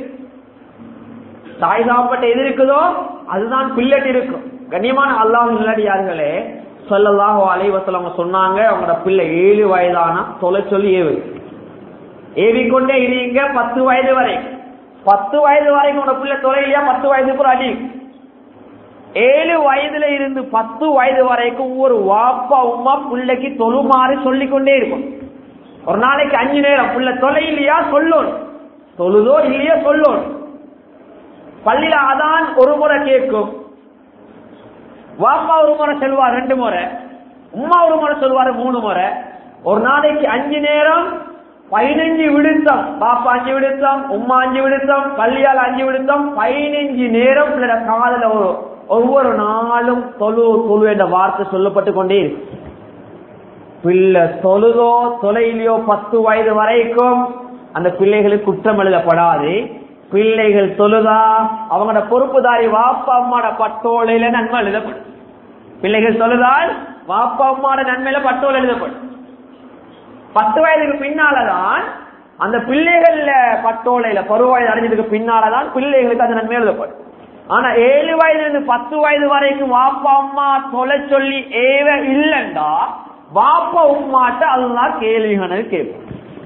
தாய் சாப்பட்ட எது இருக்குதோ அதுதான் பிள்ளைட்டு இருக்கும் கண்ணியமான அல்லாஹ் நிலடியார்களே சொல்லலாக அலைவசலம் சொன்னாங்க அவங்களோட பிள்ளை ஏழு வயதானா தொலை சொல்லி ஏவு ஏவிக்கொண்டே இருங்க பத்து வயது வரை பத்து வயது வரைக்கும் உங்களோட பிள்ளை தொலைலையா பத்து வயதுக்கு அடி ஏழு வயதுல இருந்து பத்து வயது வரைக்கும் ஒரு வாப்பா உமா பிள்ளைக்கு தொழுமாறு சொல்லிக் கொண்டே இருக்கும் ஒரு நாளைக்கு அஞ்சு நேரம் பிள்ளை தொலை இல்லையா சொல்லணும் தொழுதோ இல்லையா சொல்லணும் பள்ளியில அதான் ஒரு முறை கேட்கும் வாப்பா ஒரு முறை சொல்வார் ரெண்டு முறை உமா ஒரு முறை சொல்வாரு மூணு முறை ஒரு நாளைக்கு அஞ்சு நேரம் பதினஞ்சு விடுத்தம் பாப்பா அஞ்சு விடுத்தம் உமா அஞ்சு விடுத்தம் பள்ளியால் அஞ்சு விடுத்தம் பதினஞ்சு நேரம் பிள்ளை காதல ஒரு ஒவ்வொரு நாளும் தொழு தொழு என்ற வார்த்தை சொல்லப்பட்டு கொண்டே இருக்கு பிள்ளை தொழுதோ தொலையிலையோ பத்து வயது வரைக்கும் அந்த பிள்ளைகளுக்கு குற்றம் எழுதப்படாது பிள்ளைகள் தொழுதா அவங்களோட பொறுப்புதாரி வாப்பா அம்மாட பட்டோலையில நன்மை எழுதப்படும் பிள்ளைகள் தொழுதால் வாப்பா அம்மாட நன்மையில பட்டோல் எழுதப்படும் பத்து வயதுக்கு பின்னாலதான் அந்த பிள்ளைகள்ல பட்டோலையில பருவ வயது அடைஞ்சதுக்கு பின்னாலதான் பிள்ளைகளுக்கு அந்த நன்மை எழுதப்படும் ஆனா ஏழு வயதுல இருந்து பத்து வயது வரைக்கும் வாப்பா அம்மா தொலை சொல்லி ஏவ இல்லண்டா வாப்பா உம்மாட்ட அதுதான் கேள்விகள் கேட்போம்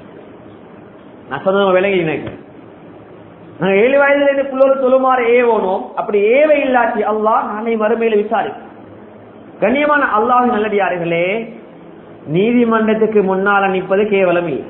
நான் சொன்ன விலகி நினைக்கிறேன் நாங்க ஏழு வயதுல இருந்து பிள்ளைகள் தொழுமாறு ஏவணும் அப்படி ஏவ இல்லாட்டி அல்லாஹ் நாளை மறுமையில விசாரி கண்ணியமான அல்லாஹ் நல்லடியார்களே நீதிமன்றத்துக்கு முன்னால நிற்பது கேவலம் இல்லை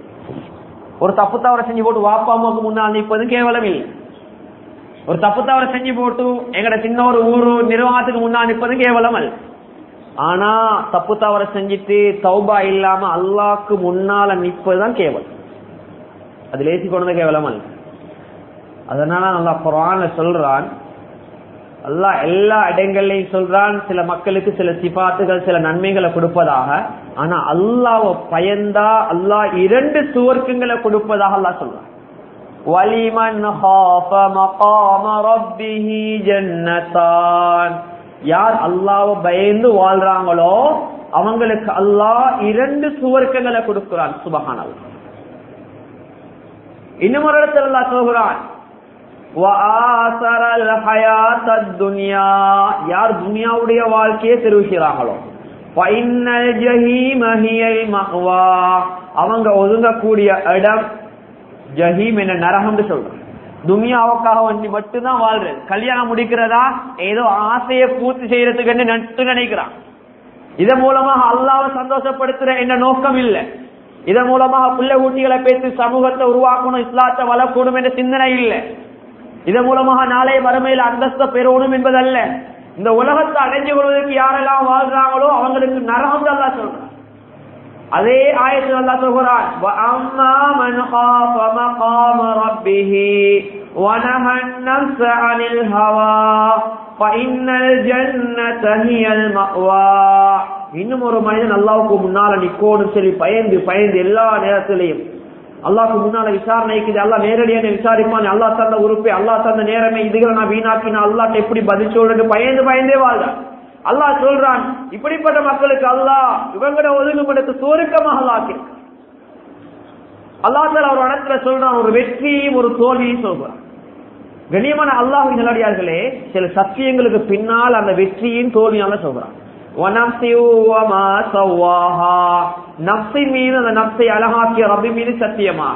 ஒரு தப்பு தவறை செஞ்சு போட்டு வாப்பா அம்மாவுக்கு முன்னால் நிற்பது கேவலம் இல்லை ஒரு தப்பு தவறை செஞ்சு போட்டு எங்கட சின்ன ஒரு ஊரு நிர்வாகத்துக்கு முன்னால் நிற்பது கேவலம் அல்ல ஆனா தப்பு தவறை செஞ்சுட்டு தௌபா இல்லாம அல்லாக்கு முன்னால நிற்பதுதான் கேவலம் அது லேசி கொண்டது கேவலம் அல்ல அதனால நல்லா குரான்ல சொல்றான் அல்லாஹ் எல்லா இடங்கள்லையும் சொல்றான் சில மக்களுக்கு சில சிபாத்துகள் சில நன்மைகளை கொடுப்பதாக ஆனா அல்லாஹ் பயந்தா அல்லாஹ் இரண்டு சுவர்க்கங்களை கொடுப்பதாக அல்லாஹ் சொல்றான் வலிமன் ஹாஃப மகாம ரப்பிஹி ஜன்னதான் யார் அல்லாஹ்வை பயந்து வாழ்றாங்களோ அவங்களுக்கு அல்லாஹ் இரண்டு சுவர்க்கங்களை கொடுக்கிறான் சுபஹானல்லாஹ் இன்னும் ஒரு இடத்துல அல்லாஹ் சொல்கிறான் وآثر الحياة الدنيا யார் துனியாவுடைய வாழ்க்கையை தெரிவிக்கிறாங்களோ فإن الجحيم هي المأوى அவங்க ஒதுங்கக்கூடிய இடம் ஜஹீம் என்ன நரகம்னு சொல்றாங்க துனியாவுக்காக வண்டி மட்டும்தான் வாழ்றது கல்யாணம் முடிக்கிறதா ஏதோ ஆசையை பூர்த்தி செய்யறதுக்கு நட்டு நினைக்கிறான் இதன் மூலமாக அல்லாவை சந்தோஷப்படுத்துற என்ன நோக்கம் இல்லை இதன் மூலமாக பிள்ளை ஊட்டிகளை பேசி சமூகத்தை உருவாக்கணும் இஸ்லாத்தை வளர்க்கணும் என்ற சிந்தனை இல்லை இதன் மூலமாக நாளை வறுமையில் அந்தஸ்த பெறணும் என்பதல்ல இந்த உலகத்தை அடைஞ்சு கொள்வதற்கு யாரெல்லாம் வாழ்றாங்களோ அவங்களுக்கு நரகம் அல்லா சொல்றான் அதே ஆயத்தில் அல்லா சொல்கிறான் وَأَمَّا مَنْ خَافَ مَقَامَ رَبِّهِ وَنَهَى النَّفْسَ عَنِ الْهَوَى فَإِنَّ الْجَنَّةَ هِيَ الْمَأْوَى இன்னும் ஒரு மனிதன் அல்லாவுக்கு முன்னால நிக்கோணும் சரி பயந்து பயந்து எல்லா நேரத்திலையும் அல்லாஹ்க்கு முன்னால விசாரணைக்கு அல்லா நேரடியான விசாரிப்பான் அல்லா தந்த உறுப்பை அல்லா தந்த நேரமே இதுகளை நான் வீணாக்கினா அல்லாட்ட எப்படி பதில் சொல்றது பயந்து பயந்தே வாழ்றான் அல்லாஹ் சொல்றான் இப்படிப்பட்ட மக்களுக்கு அல்லாஹ் இவங்களோட ஒதுங்குபடுத்த சுருக்கமாக அல்லாக்கி அல்லாஹ் ஒரு இடத்துல சொல்றான் ஒரு வெற்றியும் ஒரு தோல்வியும் சொல்றான் கண்ணியமான அல்லாஹ் நிலடியார்களே சில சத்தியங்களுக்கு பின்னால் அந்த வெற்றியின் தோல்வியால சொல்றான் நப்சின் மீது அந்த நப்சை அழகாக்கிய ரபி மீது சத்தியமா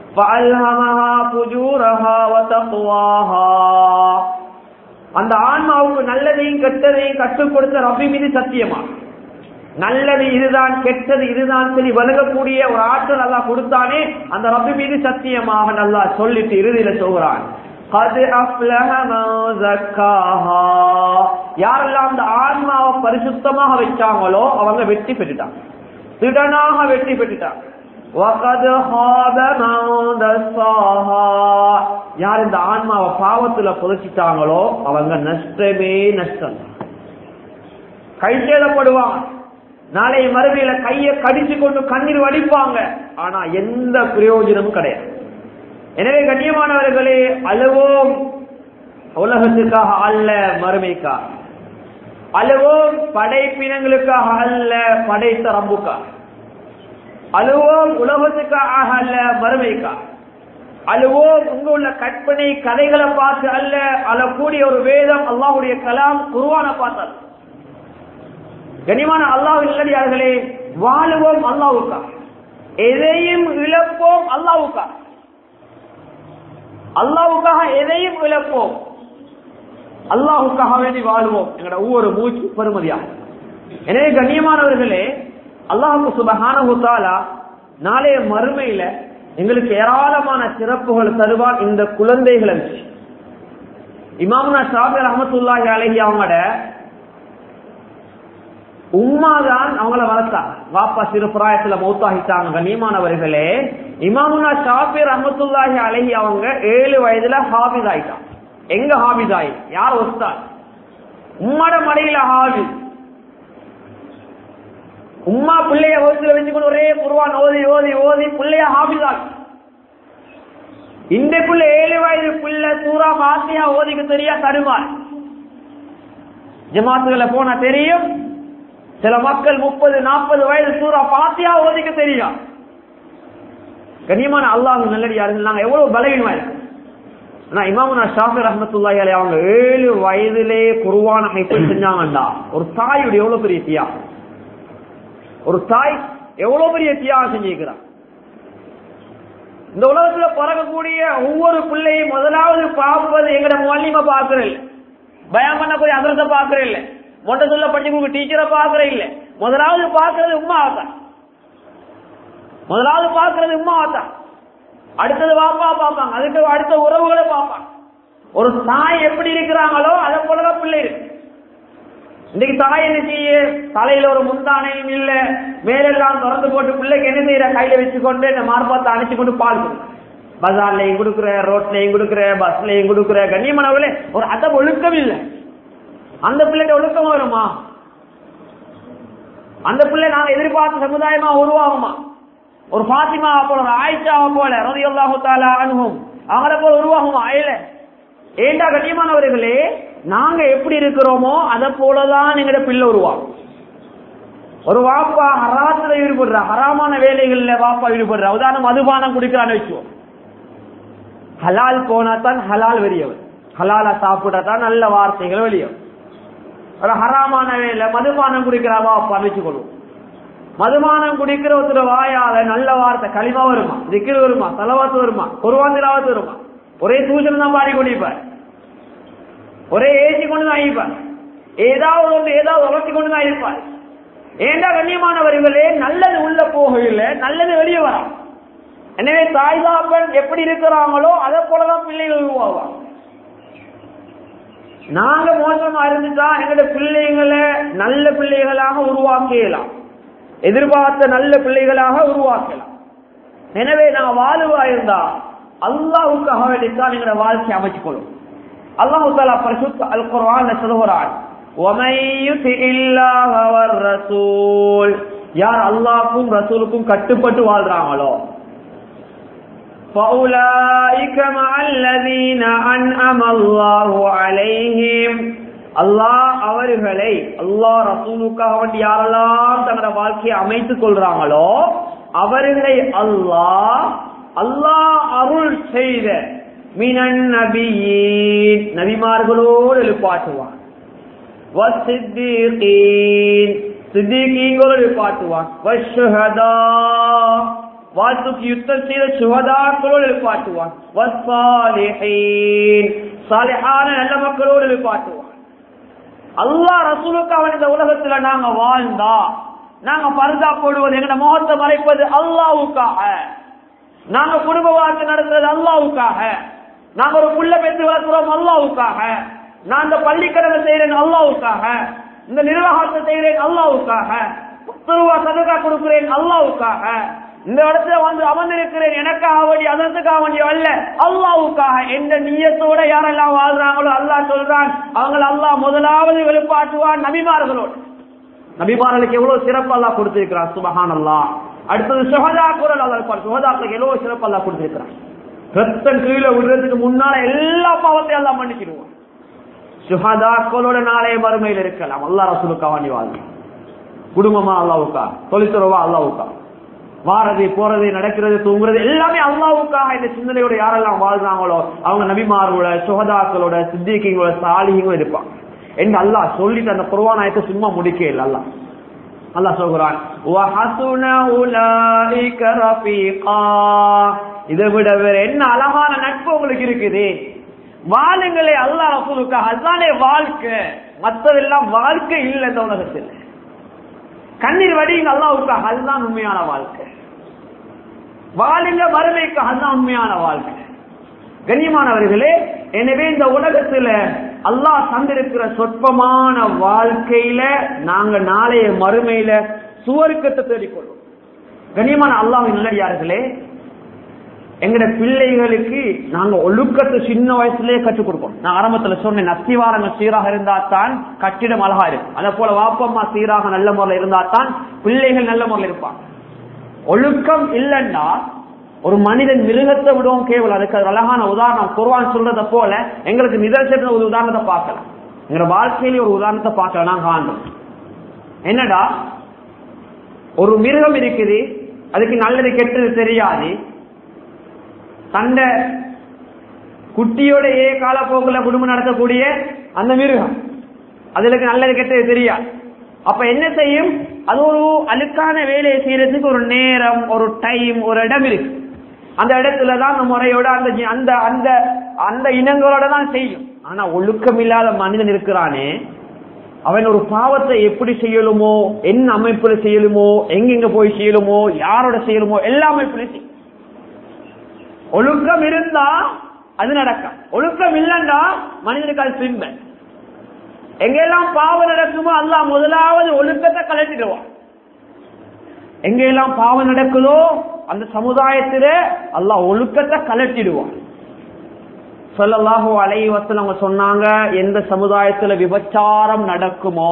அந்த ஆன்மாவுக்கு நல்லதையும் கெட்டதையும் கற்றுக் கொடுத்த ரபி மீது சத்தியமா நல்லது இதுதான் கெட்டது இதுதான் சொல்லி வழங்கக்கூடிய ஒரு ஆற்றல் நல்லா கொடுத்தானே அந்த ரபி மீது சத்தியமாக நல்லா சொல்லிட்டு இறுதியில சொல்கிறான் யாரெல்லாம் அந்த ஆன்மாவை பரிசுத்தமாக வச்சாங்களோ அவங்க வெற்றி பெற்றுட்டாங்க திடனாக வெற்றி பெற்றுட்டாங்க யார் இந்த ஆன்மாவை பாவத்துல புதைச்சிட்டாங்களோ அவங்க நஷ்டமே நஷ்டம் கை சேதப்படுவாங்க நாளை மறுமையில கையை கடிச்சு கொண்டு கண்ணீர் வடிப்பாங்க ஆனா எந்த பிரயோஜனமும் கிடையாது எனவே கண்ணியமானவர்களே அழுவோம் உலகத்துக்காக அல்ல மறுமைக்காக அழுவோம் படைப்பினங்களுக்காக அல்ல படைத்த ரம்புக்காக அழுவோம் உலகத்துக்காக அல்ல மறுமைக்காக அழுவோம் உங்க உள்ள கற்பனை கதைகளை பார்த்து அல்ல அழக்கூடிய ஒரு வேதம் அல்லாஹுடைய கலாம் குருவான பார்த்தால் கனிமான அல்லாஹ் இல்லடியார்களே வாழுவோம் அல்லாவுக்கா எதையும் இழப்போம் அல்லாவுக்கா அல்லாவுக்காக எதையும் இழப்போம் அல்லாஹுக்காக வேண்டி வாழ்வோம் எங்களோட ஒவ்வொரு மூச்சு பெருமதியாக எனவே கண்ணியமானவர்களே அல்லாஹு சுபஹானா நாளைய மறுமையில எங்களுக்கு ஏராளமான சிறப்புகள் தருவான் இந்த குழந்தைகளை வச்சு இமாமுனா ஷாபி ரஹமத்துல்லாஹி அலஹி அவங்களோட உம்மாதான் அவங்கள வளர்த்தாங்க வாப்பா சிறு பிராயத்துல மௌத்தாகிட்டாங்க கண்ணியமானவர்களே இமாமுனா ஷாபி ரஹமத்துல்லாஹி அலஹி அவங்க ஏழு வயதுல ஹாபிஸ் ஆயிட்டான் எங்க ஹாபிஸ் ஆயி யார் ஒஸ்தான் உம்மட மடையில ஹாபிஸ் உம்மா பிள்ளைய வகுத்துல வச்சுக்கொண்டு ஒரே குருவான் ஓதி ஓதி ஓதி பிள்ளைய ஹாபிஸ் ஆகி இன்றைக்குள்ள ஏழு வயது பிள்ளை சூறா பாத்தியா ஓதிக்க தெரியா தருமார் ஜமாத்துகளை போனா தெரியும் சில மக்கள் முப்பது நாற்பது வயது சூறா பாத்தியா ஓதிக்க தெரியும் கண்ணியமான அல்லாஹ் நல்லடியார்கள் நாங்க எவ்வளவு பலவீனமா இருக்கு ஆனா இமாமுனா ஷாஃபி ரஹமத்துல்லாஹி அலைஹி அவங்க ஏழு வயதிலே குருவான அமைப்பு செஞ்சாங்கண்டா ஒரு தாயுடைய எவ்வளவு பெரிய தியாகம் ஒரு தாய் எவ்வளவு பெரிய தியாகம் செஞ்சிருக்கிறார் இந்த உலகத்துல பிறக்கக்கூடிய ஒவ்வொரு பிள்ளையும் முதலாவது பார்ப்பது எங்கட மல்லிம பாக்குற இல்ல பயம் பண்ணக்கூடிய அதிரத்தை பாக்குற இல்ல மொட்டை சொல்ல படிக்க டீச்சரை பாக்குற இல்ல முதலாவது பாக்குறது உமா ஆத்தா முதலாவது பாக்குறது உமா ஆத்தா அடுத்தது வாப்பா பார்ப்பாங்க அதுக்கு அடுத்த உறவுகளை பார்ப்பாங்க ஒரு தாய் எப்படி இருக்கிறாங்களோ அதை போலதான் பிள்ளை இருக்கு இன்னைக்கு தாய் என்ன செய்ய தலையில ஒரு முந்தானையும் இல்ல மேலெல்லாம் திறந்து போட்டு பிள்ளைக்கு என்ன செய்யற கையில வச்சுக்கொண்டு இந்த மார்பாத்தை அணைச்சு கொண்டு பால் கொடுக்குற பஜார்லயும் கொடுக்குற ரோட்லயும் கொடுக்குற பஸ்லயும் கொடுக்குற கண்ணியமானவர்களே ஒரு அத ஒழுக்கம் இல்ல அந்த பிள்ளைகிட்ட ஒழுக்கம் வருமா அந்த பிள்ளை நாங்க எதிர்பார்த்த சமுதாயமா உருவாகுமா ஒரு பாத்திமா போல ஒரு ஆயிஷாவை போல ரதி அல்லாஹு தாலா அனுபவம் அவங்கள போல உருவாகுமா இல்ல ஏண்டா கண்ணியமானவர்களே நாங்க எப்படி இருக்கிறோமோ அதை போலதான் எங்கட பிள்ளை உருவாகும் ஒரு வாப்பா ஹராத்துல ஈடுபடுற ஹராமான வேலைகள்ல வாப்பா ஈடுபடுற உதாரணம் மதுபானம் குடிக்கிறான்னு வச்சுவோம் ஹலால் போனா தான் ஹலால் வெளியவர் ஹலாலா சாப்பிட்டா தான் நல்ல வார்த்தைகள் வெளியவர் ஒரு ஹராமான வேலை மதுபானம் குடிக்கிறாவா பறிச்சு கொள்வோம் மதுபானம் குடிக்கிற ஒருத்தர் வாயால நல்ல வார்த்தை களிமா வருமா திக்கிர் வருமா தலவாத்து வருமா குருவாந்திராவத்து வருமா ஒரே தூசணம் தான் பாடி கொண்டிருப்பார் ஒரே ஏசி கொண்டு தான் இருப்பார் ஏதாவது ஒன்று ஏதாவது உரத்தி கொண்டு தான் இருப்பார் ஏண்டா கண்ணியமானவர்களே நல்லது உள்ள போகவில்லை நல்லது வெளியே வரும் எனவே தாய் தாப்பன் எப்படி இருக்கிறாங்களோ அதை போலதான் பிள்ளைகள் உருவாவாங்க நாங்க மோசமா இருந்துட்டா எங்களோட பிள்ளைகளை நல்ல பிள்ளைகளாக உருவாக்கலாம் எதிர்பார்த்த நல்ல பிள்ளைகளாக உருவாக்கலாம் எனவே நான் வாழுவா இருந்தா அல்லாவுக்காக வேண்டித்தான் எங்களோட வாழ்க்கை அமைச்சுக் கொள்ளும் அல்லாஹு தாலா பரிசுத்த அல் குர்ஆன்ல சொல்கிறான் وَمَن يُطِعِ اللَّهَ وَالرَّسُولَ யார் அல்லாஹ்வுக்கும் ரசூலுக்கும் கட்டுப்பட்டு வாழ்றாங்களோ فَأُولَئِكَ مَعَ الَّذِينَ أَنْعَمَ اللَّهُ عَلَيْهِمْ அல்லாஹ் அவர்களை அல்லாஹ் ரசூலுக்காக வேண்டி யாரெல்லாம் தங்களோட வாழ்க்கையை அமைத்துக் கொள்றாங்களோ அவர்களை அல்லாஹ் அல்லாஹ் அருள் செய்த மினன் நபியின் நபிமார்களோடு எழுப்பாட்டுவான் வசித்தீகீன் சித்திகீங்களோடு எழுப்பாட்டுவான் வஷுஹதா வாழ்த்துக்கு யுத்தம் செய்த சுகதாக்களோடு எழுப்பாட்டுவான் வஸ்ஸாலிஹீன் சாலிஹான நல்ல மக்களோடு எழுப்பாட்டுவான் அல்லாஹ் ரசூலுக்கு அவன் இந்த உலகத்துல நாங்க வாழ்ந்தா நாங்க பருதா போடுவது எங்க முகத்தை மறைப்பது அல்லாவுக்காக நாங்க குடும்ப வாழ்க்கை நடத்துறது அல்லாவுக்காக நாங்க ஒரு புள்ள பெற்று வளர்க்கிறோம் அல்லாவுக்காக நான் இந்த பள்ளிக்கடனை செய்யறேன் அல்லாவுக்காக இந்த நிர்வாகத்தை செய்யறேன் அல்லாவுக்காக துருவா சதக்கா கொடுக்கிறேன் அல்லாவுக்காக இந்த இடத்துல வந்து அமர்ந்திருக்கிறேன் எனக்காக வேண்டி அதற்காக வேண்டிய அல்ல அல்லாவுக்காக எந்த நீயத்தோட யாரெல்லாம் வாழ்றாங்களோ அல்லாஹ் சொல்றான் அவங்களை அல்லாஹ் முதலாவது வெளிப்பாட்டுவான் நபிமார்களோடு நபிமார்களுக்கு எவ்வளவு சிறப்பு அல்லாஹ் கொடுத்திருக்கிறான் சுபஹான் அல்லாஹ் அடுத்தது சுகதா குரல் அல்லா இருப்பார் சுகதாக்களுக்கு எவ்வளவு சிறப்பு அல்லாஹ் கொடுத்திருக்கிறான் ரத்தம் கீழே விடுறதுக்கு முன்னால எல்லா பாவத்தையும் எல்லாம் மன்னிக்கிடுவான் சுகதாக்களோட நாளைய மறுமையில் இருக்கலாம் அல்லா ரசூலுக்கா வாண்டி வாழ்க்கை குடும்பமா அல்லாவுக்கா தொழில்துறவா அல்லாவுக்கா வாரது போறது நடக்கிறது தூங்குறது எல்லாமே அல்லாவுக்காக இந்த சிந்தனையோட யாரெல்லாம் வாழ்றாங்களோ அவங்க நபிமார்களோட சுகதாக்களோட சித்திகளோட சாலிகளோட இருப்பாங்க என்று அல்லாஹ் சொல்லிட்டு அந்த குர்வானாயத்தை சும்மா முடிக்க இல்லை அல்லாஹ் அல்லாஹ் சொல்கிறான் இதை விட வேற என்ன அழகான நட்பு உங்களுக்கு இருக்குது வாழுங்களே அல்லா ரசூலுக்காக அதுதானே வாழ்க்கை மற்றதெல்லாம் வாழ்க்கை இல்லை இந்த உலகத்தில் கண்ணீர் வடிங்க அல்லாவுக்காக அதுதான் உண்மையான வாழ்க்கை வாழுங்க வறுமைக்காக அதுதான் உண்மையான வாழ்க்கை கண்ணியமானவர்களே எனவே இந்த உலகத்துல அல்லாஹ் தந்திருக்கிற சொற்பமான வாழ்க்கையில நாங்க நாளைய மறுமையில சுவர்க்கத்தை தேடிக்கொள்வோம் கண்ணியமான அல்லாஹ் நல்லடியார்களே எங்கட பிள்ளைகளுக்கு நாங்க ஒழுக்கத்தை சின்ன வயசுலயே கற்றுக் கொடுப்போம் நான் ஆரம்பத்துல சொன்னேன் அஸ்திவாரங்கள் சீராக இருந்தா தான் கட்டிடம் அழகா இருக்கும் அதே போல வாப்பம்மா சீராக நல்ல முறையில் இருந்தா தான் பிள்ளைகள் நல்ல முறையில் இருப்பாங்க ஒழுக்கம் இல்லைன்னா ஒரு மனிதன் மிருகத்தை விடவும் கேவலம் அதுக்கு அது அழகான உதாரணம் குர்வான் சொல்றத போல எங்களுக்கு நிதர்சன ஒரு உதாரணத்தை பார்க்கலாம் எங்க வாழ்க்கையில ஒரு உதாரணத்தை பார்க்கலாம் நான் காணும் என்னடா ஒரு மிருகம் இருக்குது அதுக்கு நல்லது கெட்டது தெரியாது தண்டை குட்டியோட ஏ காலப்போக்குல குடும்பம் நடத்தக்கூடிய அந்த மிருகம் அதுக்கு நல்லது கெட்டது தெரியாது அப்ப என்ன செய்யும் அது ஒரு அழுக்கான வேலையை செய்யறதுக்கு ஒரு நேரம் ஒரு டைம் ஒரு இடம் இருக்கு அந்த இடத்துலதான் அந்த முறையோட அந்த அந்த அந்த அந்த இனங்களோட தான் செய்யும் ஆனா ஒழுக்கம் இல்லாத மனிதன் இருக்கிறானே அவன் ஒரு பாவத்தை எப்படி செய்யலுமோ என்ன அமைப்புல செய்யலுமோ எங்கெங்க போய் செய்யலுமோ யாரோட செய்யலுமோ எல்லா அமைப்புல செய்யும் ஒழுக்கம் இருந்தா அது நடக்கும் ஒழுக்கம் இல்லைண்டா மனிதனுக்கு அது பின்ப எங்கெல்லாம் பாவம் நடக்குமோ அல்லா முதலாவது ஒழுக்கத்தை கலட்டிடுவான் எங்கெல்லாம் பாவம் நடக்குதோ அந்த சமுதாயத்தில அல்லாஹ் ஒழுக்கத்தை கலட்டிடுவான் சொல்லலாஹோ அலைவசல் அவங்க சொன்னாங்க எந்த சமுதாயத்துல விபச்சாரம் நடக்குமோ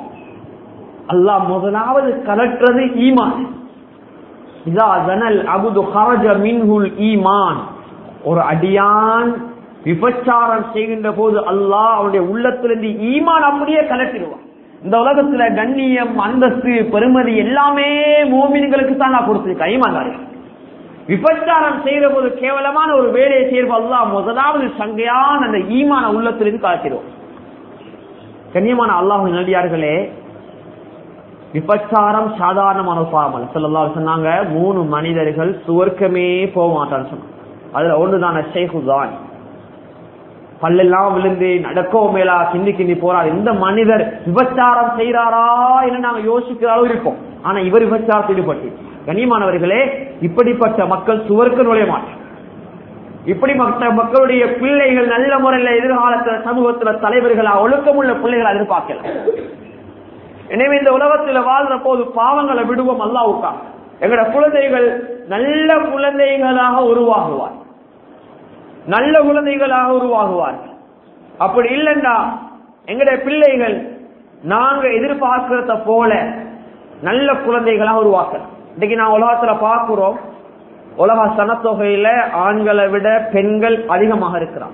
அல்லாஹ் முதலாவது கலட்டுறது ஈமான் இதா ஜனல் அபுது ஹரஜ மின்ஹுல் ஈமான் ஒரு அடியான் விபச்சாரம் செய்கின்ற போது அல்லாஹ் அவருடைய உள்ளத்திலிருந்து ஈமான் அப்படியே கலட்டிடுவான் இந்த உலகத்துல கண்ணியம் அந்தஸ்து பெருமதி எல்லாமே மோமின்களுக்கு தான் நான் கொடுத்திருக்கேன் ஈமான்தாரிகள் விபச்சாரம் செய்யற போது கேவலமான ஒரு வேலையை செய்யறது அல்லா முதலாவது சங்கையான அந்த ஈமான உள்ளத்திலிருந்து காக்கிறோம் கண்ணியமான அல்லாஹ் நடிகார்களே விபச்சாரம் சாதாரணமான பாவம் சொல்லலா சொன்னாங்க மூணு மனிதர்கள் சுவர்க்கமே போக மாட்டான்னு சொன்னாங்க அதுல ஒண்ணுதான ஷேகுதான் பல்லெல்லாம் விழுந்து நடக்கவும் மேலா கிண்டி கிண்டி போறார் இந்த மனிதர் விபச்சாரம் செய்யறாரா என்று நாங்க யோசிக்கிற அளவு இருப்போம் ஆனா இவர் விபச்சாரத்தில் ஈடுபட்டு கண்ணியமானவர்களே இப்படிப்பட்ட மக்கள் சுவர்க்க நுழைய மாட்டார் இப்படிப்பட்ட மக்களுடைய பிள்ளைகள் நல்ல முறையில் எதிர்காலத்துல சமூகத்துல தலைவர்களா ஒழுக்கமுள்ள பிள்ளைகளை எதிர்பார்க்கலாம் எனவே இந்த உலகத்துல வாழ்ற போது பாவங்களை விடுவோம் அல்லாவுக்கா எங்கட குழந்தைகள் நல்ல குழந்தைகளாக உருவாகுவார் நல்ல குழந்தைகளாக உருவாகுவார் அப்படி இல்லைண்டா எங்கட பிள்ளைகள் நாங்க எதிர்பார்க்கிறத போல நல்ல குழந்தைகளாக உருவாக்கலாம் இன்னைக்கு நான் உலகத்துல பார்க்கிறோம் உலக சனத்தொகையில ஆண்களை விட பெண்கள் அதிகமாக இருக்கிறான்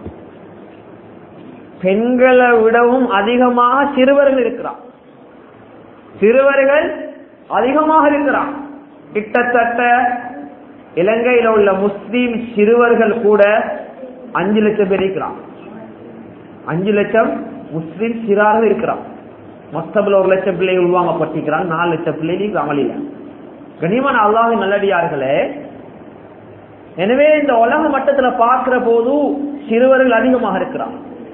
பெண்களை விடவும் அதிகமாக சிறுவர்கள் இருக்கிறான் சிறுவர்கள் அதிகமாக இருக்கிறான் கிட்டத்தட்ட இலங்கையில உள்ள முஸ்லீம் சிறுவர்கள் கூட அஞ்சு லட்சம் பேர் இருக்கிறான் அஞ்சு லட்சம் முஸ்லீம் சிறாக இருக்கிறான் மொத்தத்தில் ஒரு லட்சம் பிள்ளைகள் உருவாங்கப்பட்டிருக்கிறான் நாலு லட்சம் பிள்ளைகள் அமளியில கனிமன் அல்லாஹ் நல்லடியார்களே எனவே இந்த உலக மட்டத்துல பார்க்கிற போது சிறுவர்கள் அதிகமாக இருக்கிறான்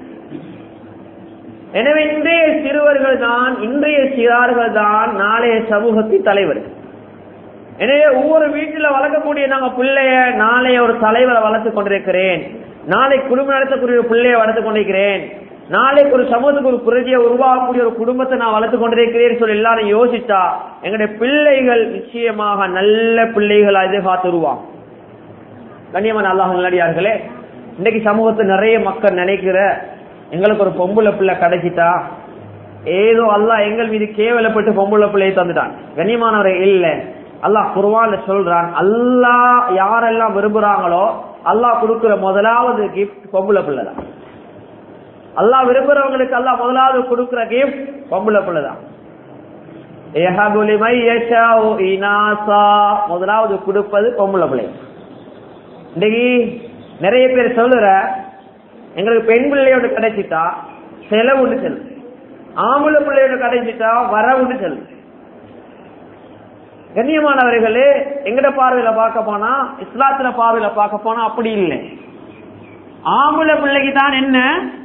எனவே இன்றைய சிறுவர்கள் தான் இன்றைய சிறார்கள் தான் நாளைய சமூகத்தின் தலைவர்கள் எனவே ஒவ்வொரு வீட்டுல வளர்க்கக்கூடிய நாங்க பிள்ளைய நாளைய ஒரு தலைவரை வளர்த்து கொண்டிருக்கிறேன் நாளை குடும்பம் நடத்தக்கூடிய ஒரு பிள்ளைய வளர்த்து கொண்டிருக்கிறேன் நாளைக்கு ஒரு சமூகத்துக்கு ஒரு புரட்சியை உருவாக்கக்கூடிய ஒரு குடும்பத்தை நான் வளர்த்து கொண்டிருக்கிறேன் சொல்லி எல்லாரும் யோசிச்சா எங்களுடைய பிள்ளைகள் நிச்சயமாக நல்ல பிள்ளைகள் எதிர்பார்த்து உருவாகும் கண்ணியமான அல்லாஹ் நல்லடியார்களே இன்னைக்கு சமூகத்தை நிறைய மக்கள் நினைக்கிற எங்களுக்கு ஒரு பொம்புல பிள்ளை கிடைச்சிட்டா ஏதோ அல்லாஹ் எங்கள் மீது கேவலப்பட்டு பொம்புல பிள்ளையை தந்துட்டான் கண்ணியமானவரை இல்ல அல்லாஹ் குருவான்ல சொல்றான் அல்லாஹ் யாரெல்லாம் விரும்புறாங்களோ அல்லாஹ் கொடுக்கிற முதலாவது கிஃப்ட் பொம்புல பிள்ளை தான் அல்லாஹ் விரும்புறவங்களுக்கு அல்லாஹ் முதலாவது கொடுக்கிற கிஃப்ட் பொம்புல பிள்ளை தான் முதலாவது கொடுப்பது பொம்புல பிள்ளை இன்னைக்கு நிறைய பேர் சொல்லுற எங்களுக்கு பெண் பிள்ளையோட கிடைச்சிட்டா செலவுன்னு செல்லும் ஆம்பளை பிள்ளையோட கிடைச்சிட்டா வரவுன்னு செல்லும் கண்ணியமானவர்களே எங்கட பார்வையில பார்க்க போனா இஸ்லாத்துல பார்வையில பார்க்க போனா அப்படி இல்லை ஆம்பளை பிள்ளைக்கு தான் என்ன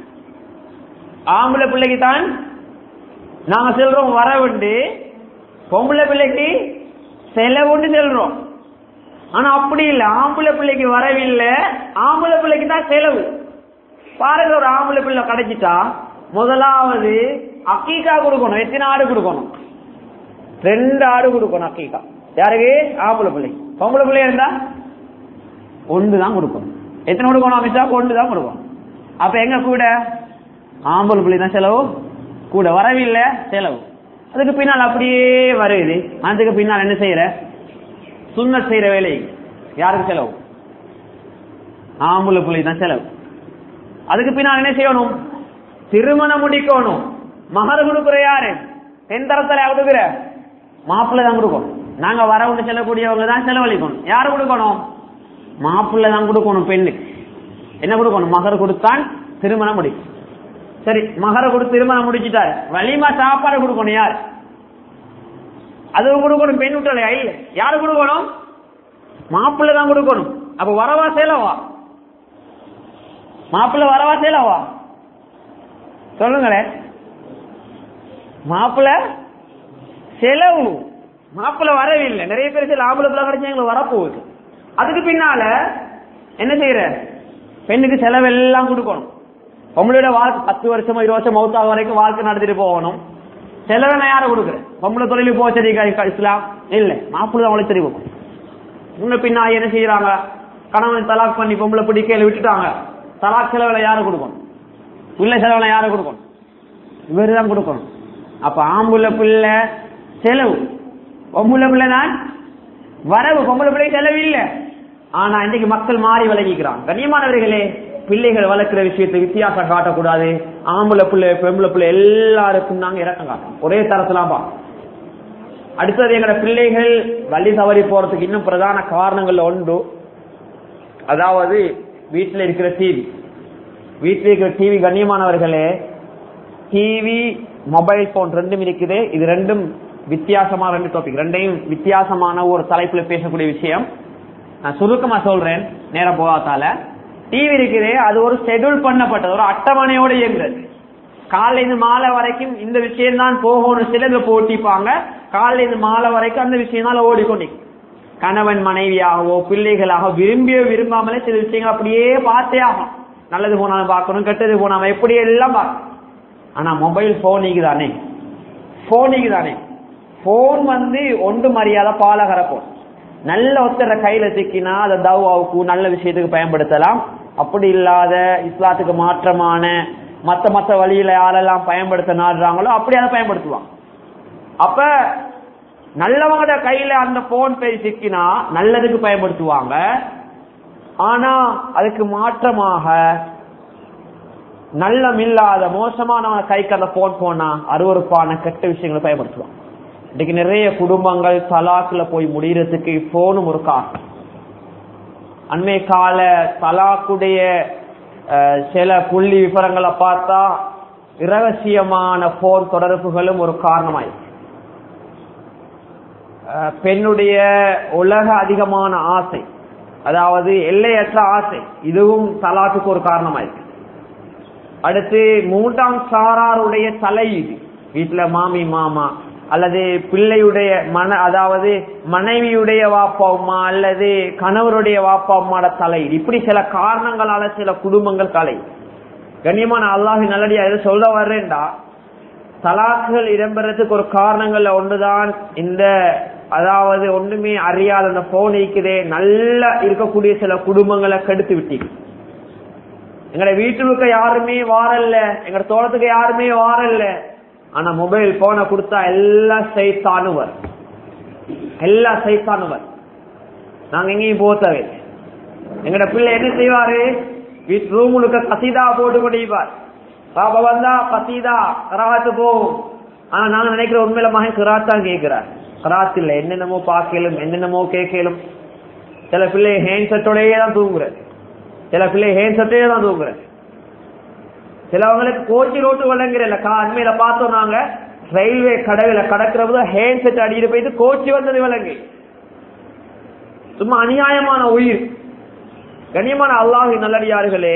ஆம்பளை பிள்ளைக்கு தான் நாங்க செல்றோம் வரவுண்டு பொம்பளை பிள்ளைக்கு செலவுன்னு செல்றோம் ஆனா அப்படி இல்லை ஆம்பளை பிள்ளைக்கு வரவில்லை ஆம்பளை பிள்ளைக்கு தான் செலவு பாருங்க ஒரு ஆம்பளை பிள்ளை கிடைச்சிட்டா முதலாவது அக்கீக்கா கொடுக்கணும் எத்தனை ஆடு கொடுக்கணும் ரெண்டு ஆடு கொடுக்கணும் அக்கீக்கா யாருக்கு ஆம்பளை பிள்ளை பொம்பளை பிள்ளை இருந்தா ஒன்று தான் கொடுக்கணும் எத்தனை கொடுக்கணும் அமித்ஷா ஒன்று தான் கொடுக்கணும் அப்ப எங்க கூட ஆம்பளை பிள்ளை தான் செலவு கூட வரவில்லை செலவு அதுக்கு பின்னால் அப்படியே வருது அதுக்கு பின்னால் என்ன செய்யற சுண்ண செய்யற வேலை யாருக்கு செலவு ஆம்பளை பிள்ளை தான் செலவு அதுக்கு பின்னால் என்ன செய்யணும் திருமணம் முடிக்கணும் மகர் கொடுக்குற யாரு பெண் தரத்துல கொடுக்குற மாப்பிள்ளை தான் கொடுக்கணும் நாங்க வரவுண்டு செல்லக்கூடியவங்க தான் செலவழிக்கணும் யாரு கொடுக்கணும் மாப்பிள்ளை தான் கொடுக்கணும் பெண்ணுக்கு என்ன கொடுக்கணும் மகர் கொடுத்தான் திருமணம் முடிக்கும் சரி மகர கொடுத்து திருமணம் முடிச்சுட்டாரு வலிமா சாப்பாடு கொடுக்கணும் யார் அதுவும் கொடுக்கணும் பெண் விட்டலையா இல்ல யாரு கொடுக்கணும் மாப்பிள்ளை தான் கொடுக்கணும் அப்ப வரவா செலவா மாப்பிள்ளை வரவா செலவா சொல்லுங்களேன் மாப்பிள்ளை செலவு மாப்பிள்ளை வரவில்லை நிறைய பேர் சில ஆம்பளை பிள்ளை கிடைச்சா எங்களுக்கு வரப்போகுது அதுக்கு பின்னால என்ன செய்யற பெண்ணுக்கு செலவெல்லாம் கொடுக்கணும் பொம்பளையோட வாழ்க்கை பத்து வருஷமோ இருபது வருஷம் மௌத்தாக வரைக்கும் வாழ்க்கை நடத்திட்டு போகணும் செலவை நான் யாரை கொடுக்குறேன் பொம்பளை தொழிலுக்கு போக சரி இஸ்லாம் இல்ல மாப்பிள்ளை தான் அவளுக்கு தெரியும் முன்ன பின்னா என்ன செய்யறாங்க கணவன் தலாக் பண்ணி பொம்பளை பிடிக்கையில விட்டுட்டாங்க தலாக் செலவுல யாரு கொடுக்கணும் பிள்ளை செலவுல யாரு கொடுக்கணும் இவரு தான் கொடுக்கணும் அப்ப ஆம்புள்ள பிள்ளை செலவு பொம்பளை பிள்ளை தான் வரவு பொம்பளை பிள்ளை செலவு இல்ல ஆனா இன்னைக்கு மக்கள் மாறி விளங்கிக்கிறான் கண்ணியமானவர்களே பிள்ளைகள் வளர்க்கிற விஷயத்தை வித்தியாசம் காட்டக்கூடாது ஆம்பளை பிள்ளை பெம்பளை பிள்ளை எல்லாருக்கும் நாங்க இறக்கம் காட்டணும் ஒரே தரத்துலாம் பா அடுத்தது எங்கட பிள்ளைகள் வழி தவறி போறதுக்கு இன்னும் பிரதான காரணங்கள்ல உண்டு அதாவது வீட்டில் இருக்கிற டிவி வீட்டில் இருக்கிற டிவி கண்ணியமானவர்களே டிவி மொபைல் போன் ரெண்டும் இருக்குது இது ரெண்டும் வித்தியாசமான ரெண்டு டாபிக் ரெண்டையும் வித்தியாசமான ஒரு தலைப்புல பேசக்கூடிய விஷயம் நான் சுருக்கமா சொல்றேன் நேரம் போகாதால டிவி இருக்குது அது ஒரு ஷெட்யூல் பண்ணப்பட்டது ஒரு அட்டவணையோட இயங்குறது காலையில இருந்து மாலை வரைக்கும் இந்த விஷயம் தான் போகணும் சிலங்க போட்டிப்பாங்க காலையில இருந்து மாலை வரைக்கும் அந்த விஷயம் தான் ஓடிக்கொண்டு கணவன் மனைவியாகவோ பிள்ளைகளாக விரும்பியோ விரும்பாமலே சில விஷயங்கள் அப்படியே பார்த்தே ஆகும் நல்லது போனாலும் பார்க்கணும் கெட்டது போனாலும் எப்படி எல்லாம் பார்க்கணும் ஆனா மொபைல் போனிக்கு தானே போனிக்கு தானே போன் வந்து ஒன்று மரியாதை பாலகர போன் நல்ல ஒத்தர கையில சிக்கினா அதை தவாவுக்கு நல்ல விஷயத்துக்கு பயன்படுத்தலாம் அப்படி இல்லாத இஸ்லாத்துக்கு மாற்றமான மத்த மத்த வழியில யாரெல்லாம் பயன்படுத்த நாடுறாங்களோ அப்படி அதை பயன்படுத்துவாங்க அப்ப நல்லவங்களோட கையில அந்த போன் பேர் சிக்கினா நல்லதுக்கு பயன்படுத்துவாங்க ஆனா அதுக்கு மாற்றமாக நல்லம் இல்லாத மோசமானவங்க கைக்கு அந்த போன் போனா அருவறுப்பான கெட்ட விஷயங்களை பயன்படுத்துவாங்க இன்னைக்கு நிறைய குடும்பங்கள் தலாக்குல போய் முடியறதுக்கு போனும் ஒரு காரணம் அண்மை கால தலாக்குடைய அஹ், சில புள்ளி விவரங்களை பார்த்தா இரகசியமான போன் தொடர்புகளும் ஒரு காரணமாயிருக்கு அஹ், பெண்ணுடைய உலக அதிகமான ஆசை அதாவது எல்லையற்ற ஆசை இதுவும் தலாக்குக்கு ஒரு காரணமாயிருக்கு அடுத்து மூன்றாம் சாராருடைய தலையீடு வீட்டுல மாமி மாமா அல்லது பிள்ளையுடைய மன அதாவது மனைவியுடைய வாப்பா அம்மா அல்லது கணவருடைய வாப்பா அம்மாட தலையீடு இப்படி சில காரணங்களால சில குடும்பங்கள் கலை கண்ணியமான அல்லாஹி நல்லடியா எதை சொல்ல வர்றேன்டா தலாக்குகள் இடம்பெறதுக்கு ஒரு காரணங்கள்ல ஒன்றுதான் இந்த அதாவது ஒண்ணுமே அறியாத அந்த போன் இருக்குதே நல்லா இருக்கக்கூடிய சில குடும்பங்களை கெடுத்து விட்டீங்க எங்கட வீட்டுக்கு யாருமே வாரல்ல எங்கட தோட்டத்துக்கு யாருமே வாரல்ல ஆனா மொபைல் போனை கொடுத்தா எல்லாம் சைத்தானுவர் எல்லாம் சைத்தானுவர் நாங்க எங்கேயும் போத்தவே எங்கட பிள்ளை என்ன செய்வாரு வீட்டு ரூமுழுக்க கசீதா போட்டு கொண்டிருப்பார் பாப்பா வந்தா கசீதா கராத்து போகும் ஆனா நாங்க நினைக்கிற உண்மையில மகன் கிராத் தான் கேட்கிறார் கராத் இல்ல என்னென்னமோ பார்க்கலும் என்னென்னமோ கேட்கலும் சில பிள்ளை ஹேண்ட் செட்டோடயே தான் தூங்குறது சில பிள்ளை ஹேண்ட் செட்டே தான் தூங்குறது சிலவங்களுக்கு கோச்சி ரோட்டு வழங்குறல கா அண்மையில பார்த்தோம் நாங்க ரயில்வே கடவுல கடக்கிறப்ப ஹேண்ட் செட் அடிக்கிட்டு போயிட்டு கோச்சி வந்தது விலங்கு சும்மா அநியாயமான உயிர் கண்ணியமான அல்லாஹி நல்லடியார்களே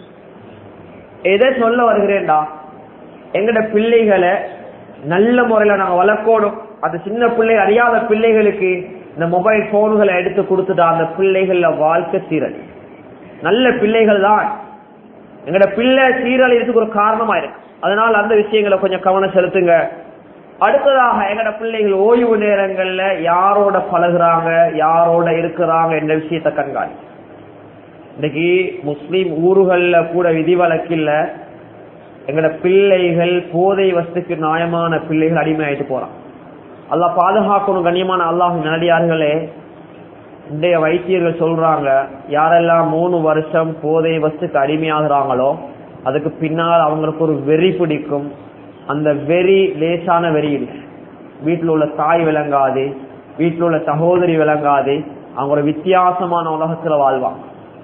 எதை சொல்ல வருகிறேன்டா எங்கட பிள்ளைகளை நல்ல முறையில நாங்க வளர்க்கணும் அந்த சின்ன பிள்ளை அறியாத பிள்ளைகளுக்கு இந்த மொபைல் போன்களை எடுத்து கொடுத்துட்டா அந்த பிள்ளைகள வாழ்க்கை சீரழி நல்ல பிள்ளைகள் தான் எங்கட பிள்ளை சீரழிறதுக்கு ஒரு காரணமா இருக்கு அதனால அந்த விஷயங்களை கொஞ்சம் கவனம் செலுத்துங்க அடுத்ததாக எங்கட பிள்ளைகள் ஓய்வு நேரங்கள்ல யாரோட பழகுறாங்க யாரோட இருக்கிறாங்க என்ற விஷயத்தை கண்காணி இன்னைக்கு முஸ்லீம் ஊர்கள்ல கூட விதிவழக்கில்ல எங்கட பிள்ளைகள் போதை வஸ்துக்கு நியாயமான பிள்ளைகள் அடிமையாயிட்டு போறான் அல்லாஹ் பாதுகாக்கணும் கண்ணியமான அல்லாஹ் நடிகார்களே இன்றைய வைத்தியர்கள் சொல்றாங்க யாரெல்லாம் மூணு வருஷம் போதை வஸ்துக்கு அடிமையாகிறாங்களோ அதுக்கு பின்னால் அவங்களுக்கு ஒரு வெறி பிடிக்கும் அந்த வெறி லேசான வெறி இருக்கு வீட்டில் உள்ள தாய் விளங்காது வீட்டில் உள்ள சகோதரி விளங்காது அவங்க ஒரு வித்தியாசமான உலகத்துல வாழ்வாங்க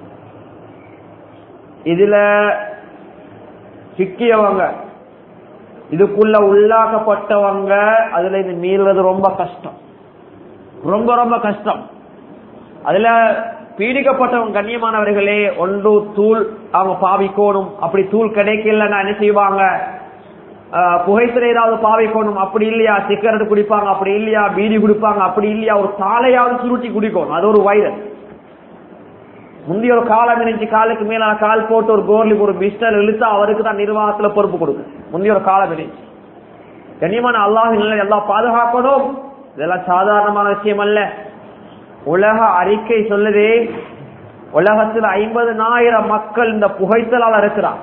இதுல சிக்கியவங்க இதுக்குள்ள உள்ளாக்கப்பட்டவங்க அதுல இது மீறுறது ரொம்ப கஷ்டம் ரொம்ப ரொம்ப கஷ்டம் அதுல பீடிக்கப்பட்டவங்க கண்ணியமானவர்களே ஒன்று தூள் அவங்க பாவிக்கணும் அப்படி தூள் கிடைக்கலன்னா என்ன செய்வாங்க ஆஹ் புகைப்பிலை ஏதாவது பாவிக்கணும் அப்படி இல்லையா சிகரெட் குடிப்பாங்க அப்படி இல்லையா பீடி குடிப்பாங்க அப்படி இல்லையா ஒரு தாளையாவது சுருட்டி குடிக்கணும் அது ஒரு வைரஸ் முந்தைய ஒரு காலம் இருந்துச்சு காலுக்கு மேல கால் போட்டு ஒரு கோர்லுக்கு ஒரு பிஸ்டல் இழுத்தா அவருக்கு தான் நிர்வாகத்துல பொறுப்பு கொடுக்கு முந்தைய ஒரு காலம் இருந்துச்சு கண்ணியமான அல்லாஹ் நிலை எல்லாம் பாதுகாக்கணும் இதெல்லாம் சாதாரணமான விஷயம் அல்ல உலக அறிக்கை சொல்லுதே உலகத்தில் ஐம்பதுனாயிரம் மக்கள் இந்த புகைத்தலால் இருக்கிறார்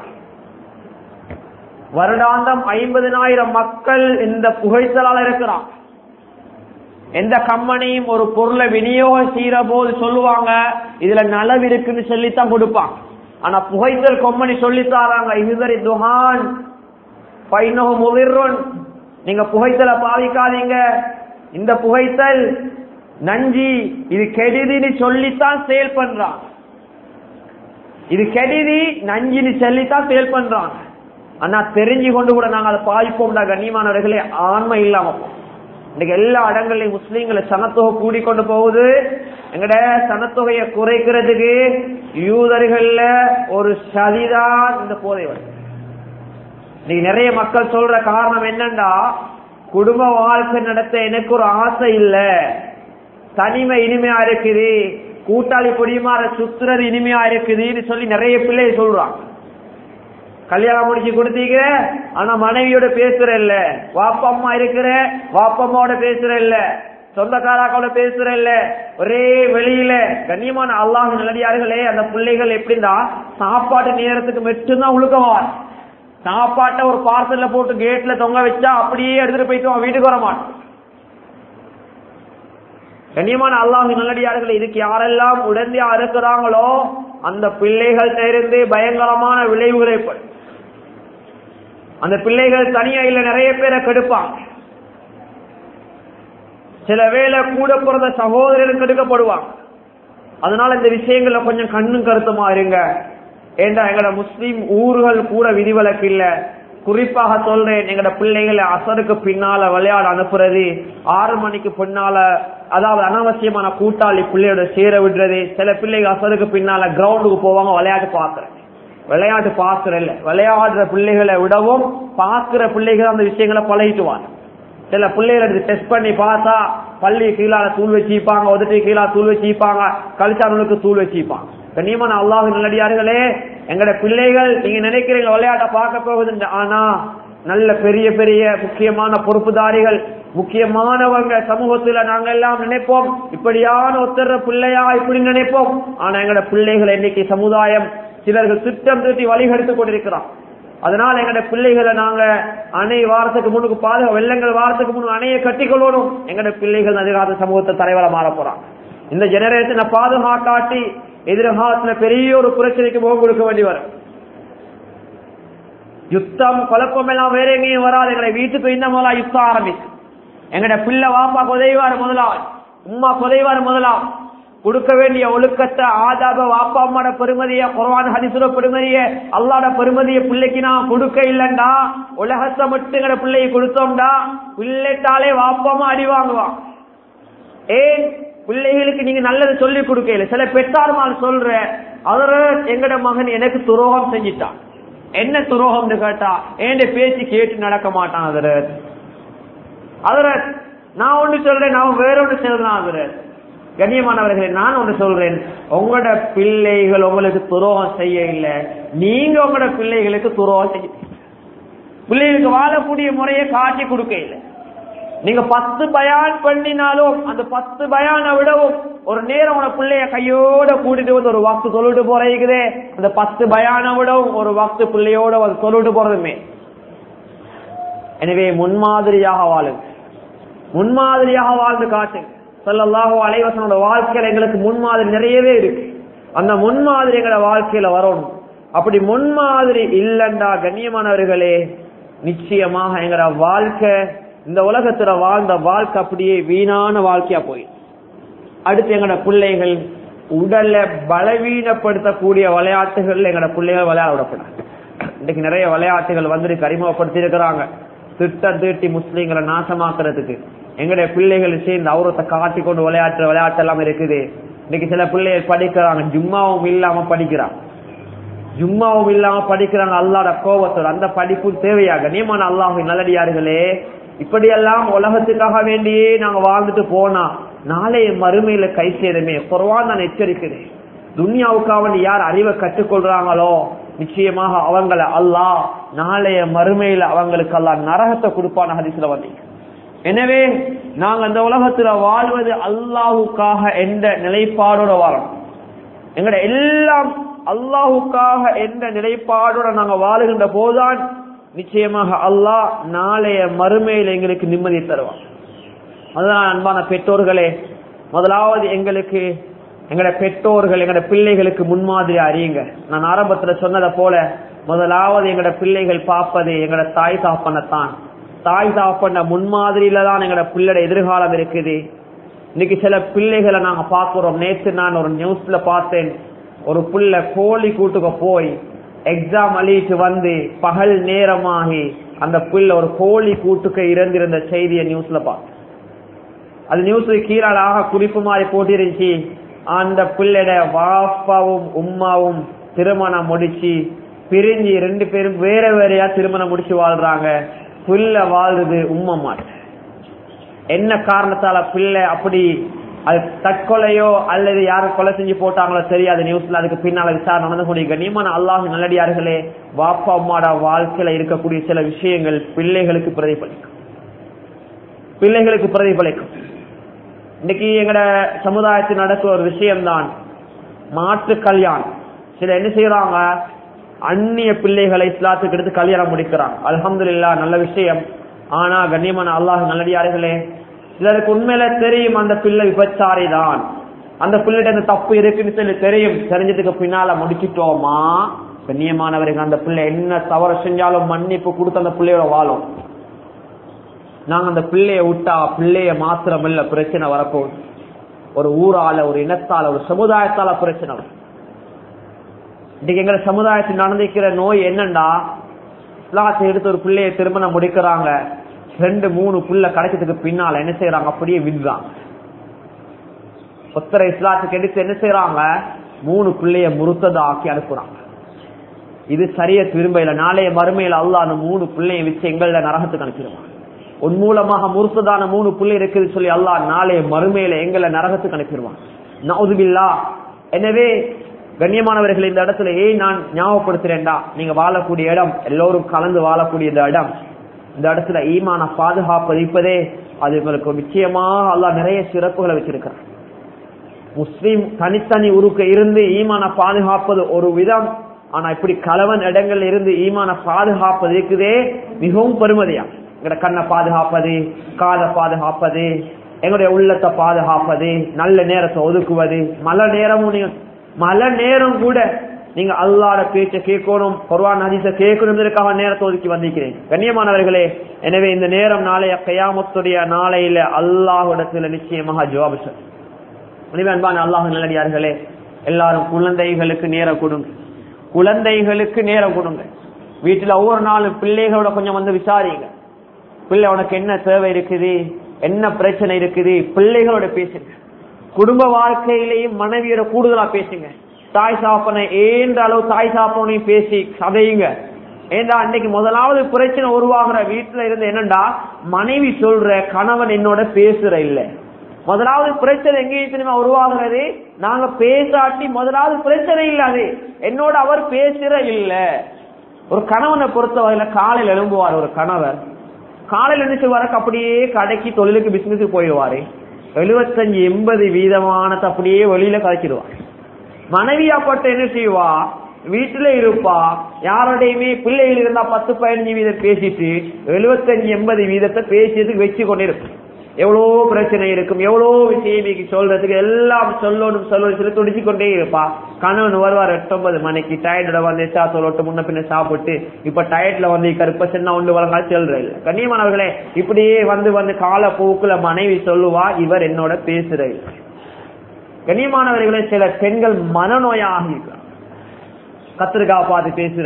வருடாந்தம் ஐம்பதினாயிரம் மக்கள் இந்த புகைத்தலால் இருக்கிறார் எந்த கம்பெனியும் ஒரு பொருளை விநியோகம் செய்யற போது சொல்லுவாங்க இதுல நலவு இருக்குன்னு சொல்லித்தான் கொடுப்பாங்க ஆனா புகைத்தல் கம்பெனி சொல்லித்தாராங்க இதுவரை துஹான் பைனகு முதிர்வன் நீங்க புகைத்தலை பாவிக்காதீங்க இந்த புகைத்தல் நஞ்சி இது கெடுதின்னு சொல்லித்தான் சேல் பண்றான் இது கெடுதி நஞ்சினு சொல்லித்தான் செயல் பண்றாங்க ஆனா தெரிஞ்சு கொண்டு கூட நாங்க அதை பாதிப்போம்டா கண்ணியமானவர்களே ஆண்மை இல்லாம போகும். இன்னைக்கு எல்லா இடங்களையும் முஸ்லீம்களை சனத்தொகை கூடிக்கொண்டு போகுது எங்கட சனத்தொகையை குறைக்கிறதுக்கு யூதர்கள்ல ஒரு சதிதான் இந்த போதை வருது இன்னைக்கு நிறைய மக்கள் சொல்ற காரணம் என்னண்டா குடும்ப வாழ்க்கை நடத்த எனக்கு ஒரு ஆசை இல்ல தனிமை இனிமையா இருக்குது கூட்டாளி பொடியுமாற சுத்துறது இனிமையா இருக்குதுன்னு சொல்லி நிறைய பிள்ளைய சொல்றாங்க கல்யாணம் முடிச்சு கொடுத்தீங்க ஆனா மனைவியோட பேசுற இல்ல வாப்பம்மா இருக்கிற வாப்பம்மாவோட பேசுற இல்ல சொந்தக்காராக்களோட பேசுற இல்ல ஒரே வெளியில கண்ணியமான அல்லாஹ் நல்லடியார்களே அந்த பிள்ளைகள் எப்படின்னா சாப்பாட்டு நேரத்துக்கு மட்டும்தான் உழுக்கவான் சாப்பாட்டை ஒரு பார்சல்ல போட்டு கேட்ல தொங்க வச்சா அப்படியே எடுத்துட்டு போயிட்டு வீட்டுக்கு வர மாட்டான் கண்ணியமான அல்லாஹ் நல்லடியார்கள் இதுக்கு யாரெல்லாம் உடனடியா இருக்கிறாங்களோ அந்த பிள்ளைகள் இருந்து பயங்கரமான விளைவுகளை ஏற்படும். அந்த பிள்ளைகள் தனியா இல்ல நிறைய பேரை கெடுப்பாங்க சில வேளை கூட பிறந்த சகோதரர்கள் கெடுக்கப்படுவாங்க அதனால இந்த விஷயங்கள்ல கொஞ்சம் கண்ணும் கருத்துமா இருங்க ஏண்டா எங்கட முஸ்லீம் ஊர்கள் கூட விதிவிலக்கு இல்ல குறிப்பாக சொல்றேன் எங்கட பிள்ளைகளை அசருக்கு பின்னால விளையாட அனுப்புறது ஆறு மணிக்கு பின்னால அதாவது அனாவசியமான கூட்டாளி பிள்ளையோட சேர விடுறது சில பிள்ளைகள் அசருக்கு பின்னால கிரவுண்டுக்கு போவாங்க விளையாட்டு பாக்குறேன் விளையாட்டு பாக்குற இல்ல விளையாடுற பிள்ளைகளை விடவும் பாக்குற பிள்ளைகள் அந்த விஷயங்களை பழகிட்டுவாங்க சில பிள்ளைகளை டெஸ்ட் பண்ணி பார்த்தா பள்ளி கீழால தூள் வச்சிருப்பாங்க உதட்டி கீழா தூள் வச்சிருப்பாங்க கழிச்சானுக்கு தூள் வச்சிருப்பாங்க கண்ணியமான அல்லாஹ் நல்லடியார்களே எங்கட பிள்ளைகள் நீங்க நினைக்கிறீங்க விளையாட்ட பார்க்க போகுது ஆனா நல்ல பெரிய பெரிய முக்கியமான பொறுப்புதாரிகள் முக்கியமானவங்க சமூகத்துல நாங்க எல்லாம் நினைப்போம் இப்படியான ஒத்தர பிள்ளையா இப்படி நினைப்போம் ஆனா எங்கட பிள்ளைகள் இன்னைக்கு சமுதாயம் சிலர்கள் திட்டம் தீட்டி வழிகெடுத்துக் கொண்டிருக்கிறான் அதனால எங்கட பிள்ளைகளை நாங்க அணை வாரத்துக்கு முன்னுக்கு பாதுகா வெள்ளங்கள் வாரத்துக்கு முன்னு அணையை கட்டிக்கொள்ளணும் எங்கட பிள்ளைகள் அதிகார சமூகத்தை தலைவர மாற போறாங்க இந்த ஜெனரேஷனை பாதுகாக்காட்டி எதிர்காலத்துல பெரிய ஒரு பிரச்சனைக்கு முகம் கொடுக்க வேண்டி வரும் யுத்தம் குழப்பம் எல்லாம் வேற எங்கேயும் வராது எங்களை வீட்டுக்கு இந்த முதலா யுத்தம் ஆரம்பிச்சு எங்கட பிள்ளை வாப்பா உதவிவாரு முதலாவது உம்மா உதவிவாரு முதலாம் கொடுக்க வேண்டிய ஒழுக்கத்தை ஆதாப வாப்பா அம்மாட பெருமதிய குரவான் ஹரிசுர பெருமதிய அல்லாட பெருமதிய பிள்ளைக்கு நான் கொடுக்க இல்லண்டா உலகத்தை மட்டும் எங்கட பிள்ளைக்கு கொடுத்தோம்டா பிள்ளைட்டாலே வாப்பாமா அடி வாங்குவான் ஏன் பிள்ளைகளுக்கு நீங்க நல்லது சொல்லி கொடுக்கல சில பெற்றார்மார் சொல்ற அவர எங்கட மகன் எனக்கு துரோகம் செஞ்சிட்டான் என்ன துரோகம்னு கேட்டா என் பேச்சு கேட்டு நடக்க மாட்டான் அதுல அதுல நான் ஒண்ணு சொல்றேன் நான் வேற ஒன்று சொல்றேன் அதுல கண்ணியமானவர்களே நான் ஒன்று சொல்றேன் உங்களோட பிள்ளைகள் உங்களுக்கு துரோகம் செய்ய இல்லை நீங்க உங்களோட பிள்ளைகளுக்கு துரோகம் செய்ய பிள்ளைகளுக்கு வாழக்கூடிய முறையை காட்டி கொடுக்க இல்லை நீங்க பத்து பயான் பண்ணினாலும் அந்த பத்து பயான விடவும் ஒரு நேரம் உன பிள்ளைய கையோட கூட்டிட்டு வந்து ஒரு வாக்கு சொல்லிட்டு போறீங்களே அந்த பத்து பயான விடவும் ஒரு வாக்கு பிள்ளையோட வந்து சொல்லிட்டு போறதுமே எனவே முன்மாதிரியாக வாழுங்க முன்மாதிரியாக வாழ்ந்து காட்டுங்க சொல்லல்லாஹோ அலைவசனோட வாழ்க்கையில எங்களுக்கு முன்மாதிரி நிறையவே இருக்கு அந்த முன்மாதிரி எங்களோட வாழ்க்கையில வரணும் அப்படி முன்மாதிரி இல்லண்டா கண்ணியமானவர்களே நிச்சயமாக எங்களோட வாழ்க்கை இந்த உலகத்துல வாழ்ந்த வாழ்க்கை அப்படியே வீணான வாழ்க்கையா போய் அடுத்து எங்களோட பிள்ளைகள் உடல்ல பலவீனப்படுத்தக்கூடிய விளையாட்டுகள் எங்களோட பிள்ளைகள் விளையாட விடப்படாது இன்னைக்கு நிறைய விளையாட்டுகள் வந்துட்டு அறிமுகப்படுத்தி இருக்கிறாங்க திட்டம் தீட்டி முஸ்லீம்களை நாசமாக்குறதுக்கு எங்களுடைய பிள்ளைகள் சேர்ந்து அவரத்தை காட்டி கொண்டு விளையாட்டு விளையாட்டு எல்லாம் இருக்குது இன்னைக்கு சில பிள்ளைகள் படிக்கிறாங்க ஜும்மாவும் இல்லாம படிக்கிறாங்க ஜும்மாவும் இல்லாம படிக்கிறாங்க அல்லாட கோபத்தோட அந்த படிப்பு தேவையாக நியமான அல்லாஹின் நல்லடியார்களே இப்படியெல்லாம் உலகத்துக்காக வேண்டியே நாங்க வாழ்ந்துட்டு போனா நாளைய மறுமையில கை சேருமே குறவான் நான் எச்சரிக்கிறேன் துன்யாவுக்காக யார் அறிவை கற்றுக்கொள்றாங்களோ நிச்சயமாக அவங்கள அல்லாஹ் நாளைய மறுமையில அவங்களுக்கு அல்லாஹ் நரகத்தை கொடுப்பான ஹரிசுல வந்தீங்க எனவே நாங்க அந்த உலகத்துல வாழ்வது அல்லாஹுக்காக எந்த நிலைப்பாடோட வாழணும் எங்கட எல்லாம் அல்லாஹுக்காக எந்த நிலைப்பாடோட நாங்க வாழுகின்ற போதுதான் நிச்சயமாக அல்லாஹ் நாளைய மறுமையில் எங்களுக்கு நிம்மதி தருவான் அதுதான் அன்பான பெற்றோர்களே முதலாவது எங்களுக்கு எங்கட பெற்றோர்கள் எங்கட பிள்ளைகளுக்கு முன்மாதிரி அறியுங்க நான் ஆரம்பத்துல சொன்னதை போல முதலாவது எங்கட பிள்ளைகள் பார்ப்பது எங்கட தாய் தாப்பனத்தான் தாய் தாப்பன முன்மாதிரியில தான் எங்கட பிள்ளைட எதிர்காலம் இருக்குது இன்னைக்கு சில பிள்ளைகளை நாங்க பாக்குறோம் நேற்று நான் ஒரு நியூஸ்ல பார்த்தேன் ஒரு புள்ள கோழி கூட்டுக்கு போய் எக்ஸாம் அழிட்டு வந்து பகல் நேரமாகி அந்த புள்ள ஒரு கோழி கூட்டுக்கு இறந்திருந்த செய்தியை நியூஸ்ல பார்த்தேன் அது நியூஸ் கீழாளாக குறிப்பு மாதிரி போட்டிருந்துச்சு அந்த பிள்ளைட வாப்பாவும் உம்மாவும் திருமணம் முடிச்சு பிரிஞ்சு ரெண்டு பேரும் வேற வேறையா திருமணம் முடிச்சு வாழ்றாங்க பிள்ளை வாழ்றது உம்மா மாட்டு என்ன காரணத்தால பிள்ளை அப்படி அது தற்கொலையோ அல்லது யாரும் கொலை செஞ்சு போட்டாங்களோ தெரியாது நியூஸ்ல அதுக்கு பின்னால விசாரணை நடந்தக்கூடிய கண்ணியமான அல்லாஹ் நல்லடியார்களே வாப்பா அம்மாடா வாழ்க்கையில இருக்கக்கூடிய சில விஷயங்கள் பிள்ளைகளுக்கு பிரதிபலிக்கும் பிள்ளைகளுக்கு பிரதிபலிக்கும் இன்னைக்கு எங்கட சமுதாயத்தில் நடக்கிற ஒரு விஷயம்தான் மாற்று கல்யாணம் சில என்ன செய்யறாங்க அந்நிய பிள்ளைகளை இஸ்லாத்துக்கு எடுத்து கல்யாணம் முடிக்கிறாங்க அல்ஹம்துலில்லாஹ் நல்ல விஷயம் ஆனா கண்ணியமான அல்லாஹ் நல்லடியார்களே சிலருக்கு உண்மையில தெரியும் அந்த பிள்ளை விபச்சாரி தான் அந்த பிள்ளைகிட்ட அந்த தப்பு இருக்குன்னு சொல்லி தெரியும் தெரிஞ்சதுக்கு பின்னால முடிச்சிட்டோமா கண்ணியமானவர்கள் அந்த பிள்ளை என்ன தவறு செஞ்சாலும் மன்னிப்பு கொடுத்து அந்த பிள்ளையோட வாழும் நாங்க அந்த பிள்ளைய விட்டா பிள்ளைய மாத்திரம் இல்ல பிரச்சனை வரப்போகுது ஒரு ஊரால ஒரு இனத்தால ஒரு சமுதாயத்தால பிரச்சனை வரும் இன்னைக்கு எங்க சமுதாயத்தில் நடந்திருக்கிற நோய் என்னண்டா இஸ்லாத்தை எடுத்து ஒரு பிள்ளைய திருமணம் முடிக்கிறாங்க ரெண்டு மூணு புள்ள கிடைச்சதுக்கு பின்னால என்ன செய்யறாங்க அப்படியே விடுறாங்க ஒத்தரை இஸ்லாத்துக்கு எடுத்து என்ன செய்யறாங்க மூணு பிள்ளைய முறுத்ததா ஆக்கி அனுப்புறாங்க இது சரிய திரும்பையில நாளைய மறுமையில அல்ல அந்த மூணு பிள்ளைய வச்சு எங்கள நரகத்துக்கு அனுப்பிடுவாங்க உன் மூலமாக முறுத்ததான மூணு பிள்ளை இருக்குது சொல்லி அல்லா நாளைய மறுமையில எங்களை நரகத்துக்கு அனுப்பிடுவான் நவுதுபில்லா எனவே கண்ணியமானவர்கள் இந்த இடத்துல ஏன் நான் ஞாபகப்படுத்துறேன்டா நீங்க வாழக்கூடிய இடம் எல்லோரும் கலந்து வாழக்கூடிய இந்த இடம் இந்த இடத்துல ஈமான பாதுகாப்பதிப்பதே அது உங்களுக்கு நிச்சயமாக அல்லா நிறைய சிறப்புகளை வச்சிருக்கிறார் முஸ்லீம் தனித்தனி உருக்க இருந்து ஈமான பாதுகாப்பது ஒரு விதம் ஆனா இப்படி கலவன் இடங்கள்ல இருந்து ஈமான பாதுகாப்பது இருக்குதே மிகவும் பெருமதியா எங்கட கண்ணை பாதுகாப்பது காதை பாதுகாப்பது எங்களுடைய உள்ளத்தை பாதுகாப்பது நல்ல நேரத்தை ஒதுக்குவது மழை நேரமும் நீங்க மழை நேரம் கூட நீங்க அல்லாட பேச்ச கேட்கணும் குர்வான் ஹதீஸ கேட்கணுங்கிறதுக்காக நேரத்தை ஒதுக்கி வந்திருக்கிறேன் கண்ணியமானவர்களே எனவே இந்த நேரம் நாளைய கயாமத்துடைய நாளையில அல்லாஹுடத்துல நிச்சயமாக ஜவாபு சொல்லும் எனவே அன்பான அல்லாஹ் நல்லடியார்களே எல்லாரும் குழந்தைகளுக்கு நேரம் கொடுங்க குழந்தைகளுக்கு நேரம் கொடுங்க வீட்டுல ஒவ்வொரு நாளும் பிள்ளைகளோட கொஞ்சம் வந்து விசாரிங்க பிள்ளை உனக்கு என்ன தேவை இருக்குது என்ன பிரச்சனை இருக்குது பிள்ளைகளோட பேசுங்க குடும்ப வாழ்க்கையிலேயும் மனைவியோட கூடுதலா பேசுங்க தாய் சாப்பனை ஏன்ற அளவு தாய் சாப்பனையும் பேசி கதையுங்க ஏண்டா அன்னைக்கு முதலாவது பிரச்சனை உருவாகிற வீட்டுல இருந்து என்னண்டா மனைவி சொல்ற கணவன் என்னோட பேசுற இல்ல முதலாவது பிரச்சனை எங்கேயும் தெரியுமா உருவாகிறது நாங்க பேசாட்டி முதலாவது பிரச்சனை இல்லாது என்னோட அவர் பேசுற இல்ல ஒரு கணவனை பொறுத்த வகையில காலையில் எழும்புவார் ஒரு கணவர் காலையில் என்ன செய்வாரு அப்படியே கடைக்கு தொழிலுக்கு பிசினஸுக்கு போயிடுவாரு எழுபத்தஞ்சு எண்பது வீதமானது அப்படியே வெளியில கதைச்சிடுவார் மனைவியாப்பட்ட என்ன செய்வா வீட்டுல இருப்பா யாரோடையுமே பிள்ளைகள் இருந்தா பத்து பதினஞ்சு வீதம் பேசிட்டு எழுபத்தஞ்சு எண்பது வீதத்தை பேசியதுக்கு வச்சு கொண்டிருக்கும் எவ்வளோ பிரச்சனை இருக்கும் எவ்வளோ விஷயம் சொல்றதுக்கு எல்லாம் சொல்லணும் சொல்லணும் சொல்லி துடிச்சு கொண்டே இருப்பா கணவன் வருவார் எட்டொன்பது மணிக்கு டயர்டோட வந்து எச்சா சொல்லட்டு முன்ன பின்ன சாப்பிட்டு இப்ப டயர்ட்ல வந்து கருப்ப சின்ன ஒன்று வழங்கா சொல்ற இல்ல கண்ணியமானவர்களே இப்படியே வந்து வந்து கால போக்குல மனைவி சொல்லுவா இவர் என்னோட பேசுற இல்ல கண்ணியமானவர்களே சில பெண்கள் மனநோயாக இருக்கிறார் கத்திரிக்காய் பார்த்து பேசுற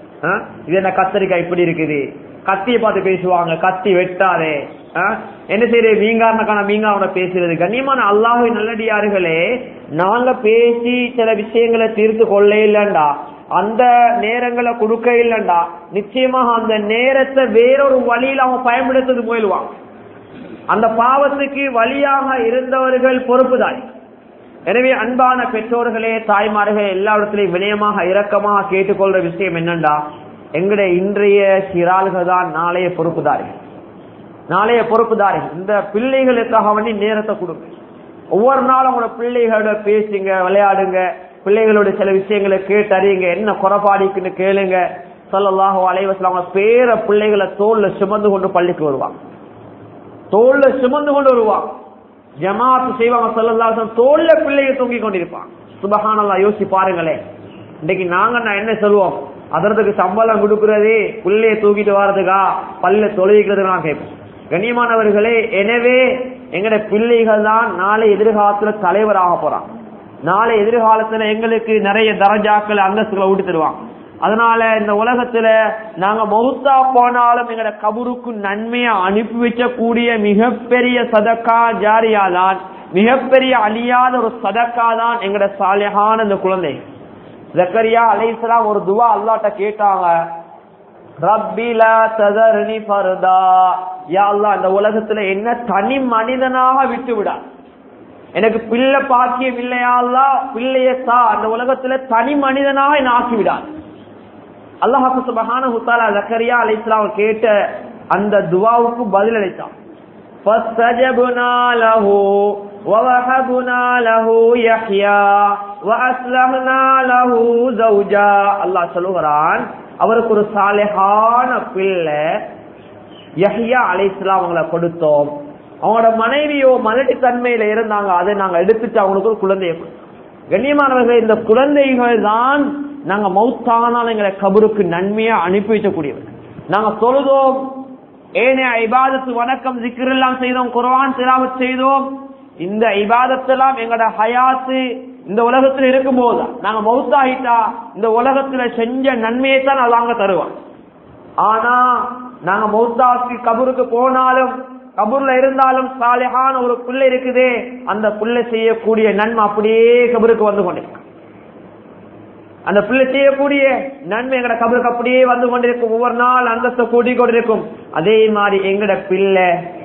இது என்ன கத்திரிக்காய் இப்படி இருக்குது கத்திய பார்த்து பேசுவாங்க கத்தி வெட்டாதே என்ன செய்யறது மீங்காரனக்கான மீங்காவோட பேசுறது கண்ணியமான அல்லாஹு நல்லடியார்களே நாங்க பேசி சில விஷயங்களை தீர்த்து கொள்ள இல்லண்டா அந்த நேரங்களை கொடுக்க இல்லண்டா நிச்சயமாக அந்த நேரத்தை வேறொரு வழியில் அவங்க பயன்படுத்துறது முயலுவாங்க அந்த பாவத்துக்கு வழியாக இருந்தவர்கள் பொறுப்புதாரி எனவே அன்பான பெற்றோர்களே தாய்மார்களே எல்லா இடத்திலையும் வினயமாக இரக்கமாக கேட்டுக்கொள்ற விஷயம் என்னண்டா எங்களுடைய இன்றைய சிறாள்கள் தான் நாளைய பொறுப்புதாரிகள் நாளைய பொறுப்புதாரி இந்த பிள்ளைகளுக்காக வேண்டி நேரத்தை கொடுங்க ஒவ்வொரு நாளும் உங்களோட பிள்ளைகளோட பேசுங்க விளையாடுங்க பிள்ளைகளோட சில விஷயங்களை கேட்டு அறியுங்க என்ன குறைபாடிக்குன்னு கேளுங்க சொல்லலாக அலைவசம் அவங்க பேர பிள்ளைகளை தோல்ல சுமந்து கொண்டு பள்ளிக்கு வருவாங்க தோல்ல சுமந்து கொண்டு வருவாங்க ஜமாத்து செய்வாங்க சொல்லலாம் தோல்ல பிள்ளையை தூங்கி கொண்டிருப்பாங்க சுபகானல்லா யோசிச்சு பாருங்களேன் இன்னைக்கு நாங்க நான் என்ன சொல்லுவோம் அதற்கு சம்பளம் கொடுக்கறதே பிள்ளைய தூக்கிட்டு வர்றதுக்கா பல்ல தொலைகிறதுக்கு நான் கேட்போம் கண்ணியமானவர்களே எனவே எங்கட பிள்ளைகள் தான் நாளை எதிர்காலத்துல தலைவராக போறான் நாளை எதிர்காலத்துல எங்களுக்கு நிறைய தரஜாக்கள் அந்தஸ்துகளை ஊட்டி தருவாங்க அதனால இந்த உலகத்துல நாங்க மௌத்தா போனாலும் எங்கட கபருக்கு நன்மையை அனுப்பி வைக்கக்கூடிய மிகப்பெரிய சதக்கா ஜாரியாதான் மிகப்பெரிய அழியாத ஒரு சதக்கா தான் எங்கட சாலியான இந்த குழந்தை ஜக்கரியா அலைஹிஸ்ஸலாம் ஒரு துவா அல்லாட்ட கேட்டாங்க ரப்பில ததர்னி ஃபர்தா யா அல்லாஹ் இந்த உலகத்துல என்ன தனி மனிதனாக விட்டு விடா எனக்கு பிள்ளை பாக்கியம் இல்லையா அல்லாஹ் பிள்ளைய சா அந்த உலகத்துல தனி மனிதனாக என்ன ஆக்கி விடான் அல்லாஹு சுபஹானஹு தஆலா ஜக்கரியா அலைஹிஸ்ஸலாம் கேட்ட அந்த துவாவுக்கு பதில் அளித்தான் فاستجبنا له ووهبنا له يحيى وأصلحنا له زوجا அல்லாஹ் சொல்லுகிறான் அவருக்கு ஒரு சாலிஹான பிள்ளை யஹ்யா அலைஹிஸ்ஸலாம் அவங்கள கொடுத்தோம் அவங்களோட மனைவியோ மலட்டி தன்மையில இருந்தாங்க அதை நாங்க எடுத்துட்டு அவங்களுக்கு ஒரு குழந்தையை கொடுத்தோம். கண்ணியமானவர்கள் இந்த குழந்தைகள் தான் நாங்க மௌத்தானால் எங்களை கபருக்கு நன்மையா அனுப்பி வைக்கக்கூடியவர்கள் நாங்க தொழுதோம் ஏனைய இபாதத்து வணக்கம் சிக்கர் எல்லாம் செய்தோம் குர்ஆன் திலாவத் செய்தோம் இந்த இபாதத்தெல்லாம் எங்களோட ஹயாத்து இந்த உலகத்துல இருக்கும் போது நாங்க மௌத்தாகிட்டா இந்த உலகத்துல செஞ்ச நன்மையை தான் அல்லாங்க தருவான் ஆனா நாங்க மௌத்தாக்கு கபருக்கு போனாலும் கபூர்ல இருந்தாலும் சாலிஹான ஒரு பிள்ளை இருக்குதே அந்த பிள்ளை செய்யக்கூடிய நன்மை அப்படியே கபருக்கு வந்து கொண்டிருக்கு அந்த பிள்ளை செய்யக்கூடிய நன்மை எங்கட கபருக்கு அப்படியே வந்து கொண்டிருக்கும் ஒவ்வொரு நாள் அந்தஸ்து கூடி கொண்டிருக்கும் அதே மாதிரி எங்கட பிள்ளை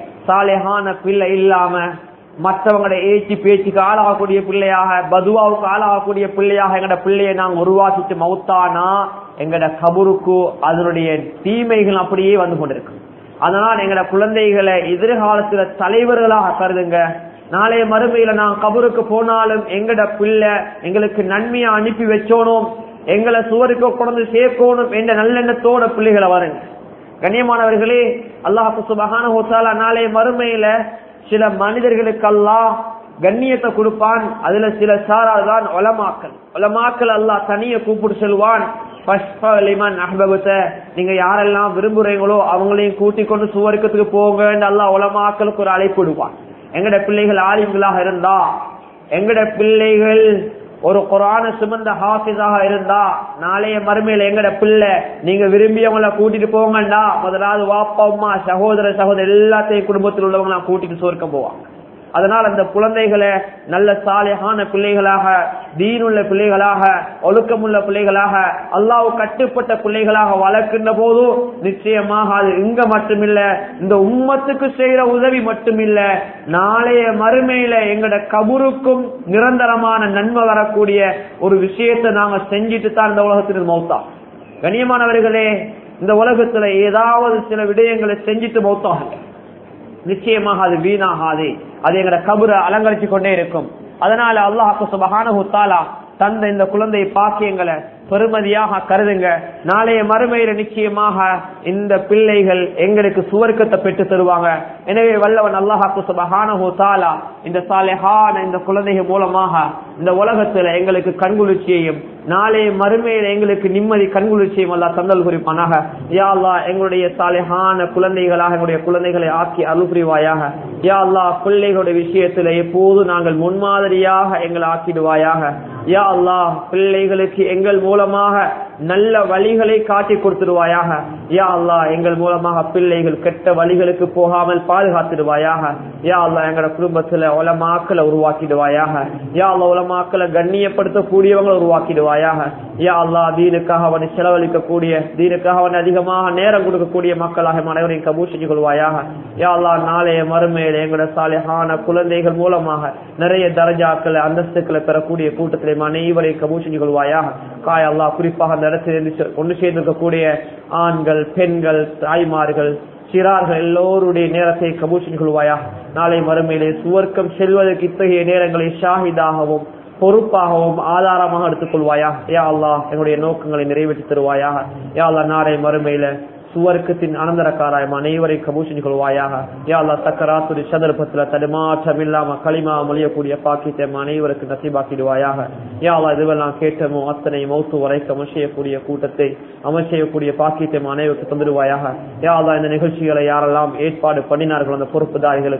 சாலிஹான பிள்ளை இல்லாம மற்றவங்களோட ஏச்சி பேச்சுக்கு ஆளாகக்கூடிய பிள்ளையாக பதுவாவுக்கு ஆளாகக்கூடிய பிள்ளையாக எங்கட பிள்ளையை நாங்க உருவாக்கிட்டு மௌத்தானா எங்கட கபருக்கு அதனுடைய தீமைகள் அப்படியே வந்து கொண்டிருக்கும் அதனால் எங்கட குழந்தைகளை எதிர்காலத்துல தலைவர்களாக கருதுங்க நாளைய மறுமையில நான் கபருக்கு போனாலும் எங்கட பிள்ளை எங்களுக்கு நன்மையா அனுப்பி வச்சோனும் எங்களை சுவருக்கு கொண்டு சேர்க்கணும் என்ற நல்லெண்ணத்தோட பிள்ளைகளை வருங்க கண்ணியமானவர்களே அல்லாஹு சுபஹான ஹோசாலா நாளைய மறுமையில சில மனிதர்களுக்கெல்லாம் கண்ணியத்தை கொடுப்பான் அதுல சில சாரார் தான் ஒலமாக்கல் ஒலமாக்கல் அல்லாஹ் தனிய கூப்பிட்டு சொல்வான் ஃபஸ்ஃபலிமன் அஹ்பபத நீங்க யாரெல்லாம் விரும்புறீங்களோ அவங்களையும் கூட்டிக் கொண்டு சுவர்க்கத்துக்கு போங்க அல்லாஹ் உலமாக்களுக்கு ஒரு அழைப்பு விடுவான் எங்கட பிள்ளைகள் ஆலிம்களாக இருந்தா எங்கட பிள்ளைகள் ஒரு குரான சுமந்த ஹாஃபிஸாக இருந்தா நாளைய மறுமையில எங்கட பிள்ளை நீங்க விரும்பியவங்கள கூட்டிட்டு போங்கண்டா முதலாவது வாப்பா அம்மா சகோதர சகோதரர் எல்லாத்தையும் குடும்பத்தில் உள்ளவங்க கூட்டிட்டு சோர்க்க போவாங்க அதனால் அந்த குழந்தைகளை நல்ல சாலையான பிள்ளைகளாக தீனுள்ள பிள்ளைகளாக ஒழுக்கமுள்ள பிள்ளைகளாக அல்லாஹ் கட்டுப்பட்ட பிள்ளைகளாக வளர்க்கின்ற போது நிச்சயமாக அது இங்க மட்டுமில்ல இந்த உம்மத்துக்கு செய்யற உதவி மட்டுமில்ல நாளைய மறுமையில எங்கட கபருக்கும் நிரந்தரமான நன்மை வரக்கூடிய ஒரு விஷயத்தை நாங்க செஞ்சுட்டு தான் இந்த உலகத்திற்கு மௌத்தா கண்ணியமானவர்களே இந்த உலகத்துல ஏதாவது சில விடயங்களை செஞ்சுட்டு மௌத்தாகுங்க நிச்சயமாக அது வீணாகாது அது எங்கட கபரை அலங்கரிச்சு கொண்டே இருக்கும் அதனால அல்லாஹு சுபஹானஹு தஆலா தந்த இந்த குழந்தை பாக்கியங்களை பெருமதியாக கருதுங்க நாளைய மறுமையில நிச்சயமாக இந்த பிள்ளைகள் எங்களுக்கு சுவர்க்கத்தை பெற்று தருவாங்க எனவே வல்லவன் அல்லாஹாக்கு சுபஹானஹு தஆலா இந்த சாலிஹான இந்த குழந்தைகள் மூலமாக இந்த உலகத்துல எங்களுக்கு கண்குளிர்ச்சியையும் நாளைய மறுமையில எங்களுக்கு நிம்மதி கண்குளிர்ச்சியும் அல்லா தந்தல் குறிப்பானாக யா அல்லாஹ் எங்களுடைய சாலிஹான குழந்தைகளாக எங்களுடைய குழந்தைகளை ஆக்கி அருள் புரிவாயாக யா அல்லாஹ் பிள்ளைகளுடைய விஷயத்துல எப்போது நாங்கள் முன்மாதிரியாக எங்களை ஆக்கிடுவாயாக யா அல்லாஹ் பிள்ளைகளுக்கு எங்கள் மூலமாக நல்ல வழிகளை காட்டி கொடுத்துடுவாயாக யா அல்லாஹ் எங்கள் மூலமாக பிள்ளைகள் கெட்ட வழிகளுக்கு போகாமல் பாதுகாத்துடுவாயாக யா அல்லாஹ் எங்களோட குடும்பத்துல உலமாக்களை உருவாக்கிடுவாயாக யா அல்லாஹ் உலமாக்களை கண்ணியப்படுத்தக்கூடியவங்களை உருவாக்கிடுவாயாக யா அல்லாஹ் தீனுக்காக அவனை செலவழிக்கக்கூடிய தீனுக்காக அவன் அதிகமாக நேரம் கொடுக்கக்கூடிய மக்களாக அனைவரையும் கபூர் செஞ்சு கொள்வாயாக யா அல்லாஹ் நாளைய மறுமையில எங்களோட சாலையான குழந்தைகள் மூலமாக நிறைய தரஜாக்களை அந்தஸ்துக்களை பெறக்கூடிய கூட்டத்திலே அனைவரையும் கபூர் செஞ்சு கொள்வாயாக காய் அல்லாஹ் குறிப்பாக அந்த இடத்தில் ஒன்று சேர்ந்திருக்கக்கூடிய ஆண்கள் பெண்கள் தாய்மார்கள் சிறார்கள் எல்லோருடைய நேரத்தை கபூஷன் கொள்வாயா நாளை மறுமையிலே சுவர்க்கம் செல்வதற்கு இத்தகைய நேரங்களை ஷாஹிதாகவும் பொறுப்பாகவும் ஆதாரமாக எடுத்துக் கொள்வாயா யா அல்லாஹ் எங்களுடைய நோக்கங்களை நிறைவேற்றி தருவாயாக யா அல்லாஹ் நாளை மறுமையில சுவர்க்கத்தின் அனந்தரக்காராயம் அனைவரை கபூஷன் கொள்வாயாக யா அல்லா சக்கராத்துரி சந்தர்ப்பத்துல தடுமாற்றம் இல்லாம களிமா மொழியக்கூடிய பாக்கியத்தை அனைவருக்கு நசீபாக்கிடுவாயாக யா அல்லா இதுவெல்லாம் கேட்டமோ அத்தனை மௌத்து வரைக்கும் அமைச்சக்கூடிய கூட்டத்தை அமைச்சக்கூடிய பாக்கியத்தை அனைவருக்கு தந்துடுவாயாக யா அல்லா இந்த நிகழ்ச்சிகளை யாரெல்லாம் ஏற்பாடு பண்ணினார்கள் அந்த பொறுப்புதாரிகளுக்கும்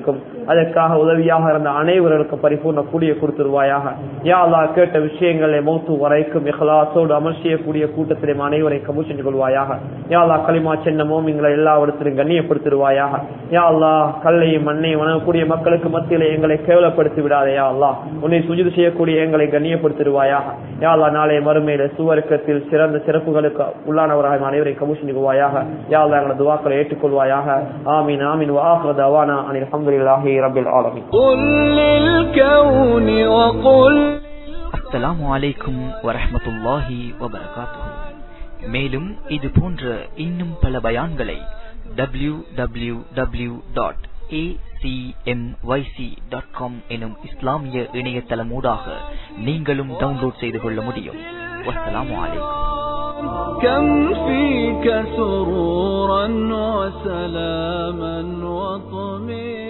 அதற்காக உதவியாக இருந்த அனைவர்களுக்கும் பரிபூர்ண கூடிய கொடுத்துருவாயாக யா அல்லா கேட்ட விஷயங்களை மௌத்து வரைக்கும் இஹ்லாசோடு அமல் செய்யக்கூடிய கூட்டத்திலே அனைவரையும் கபூல் செஞ்சு கொள்வாயாக யா அல்லா களிமா சின்ன மோமிங்களை எல்லா இடத்திலும் கண்ணியப்படுத்திடுவாயாக யா அல்லா கல்லையும் மண்ணையும் வணங்கக்கூடிய மக்களுக்கு மத்தியிலே எங்களை கேவலப்படுத்தி விடாதே யா அல்லா உன்னை சுஜிது செய்யக்கூடிய எங்களை கண்ணியப்படுத்திடுவாயாக யா அல்லா நாளை மறுமையில சுவர்க்கத்தில் சிறந்த சிறப்புகளுக்கு உள்ளானவராக அனைவரை கபூல் செஞ்சு கொள்வாயாக யா அல்லா எங்களை துவாக்களை ஏற்றுக்கொள்வாயாக ஆமீன் ஆமீன் வாஹர் தவானா அனில் அல்ஹம்துலில்லாஹி ரப்பில் ஆலமீன் قل للكون وقل அஸ்ஸலாமு அலைக்கும் வரஹ்மத்துல்லாஹி வபரகாத்துஹு மேலும் இது போன்ற இன்னும் பல பயான்களை W W W dot dot com எனும் இஸ்லாமிய இணையதளமூடாக நீங்களும் டவுன்லோட் செய்து கொள்ள முடியும் வஸ்ஸலாமு அலைக்கும் كم فيك سرورا وسلاما وطمئنا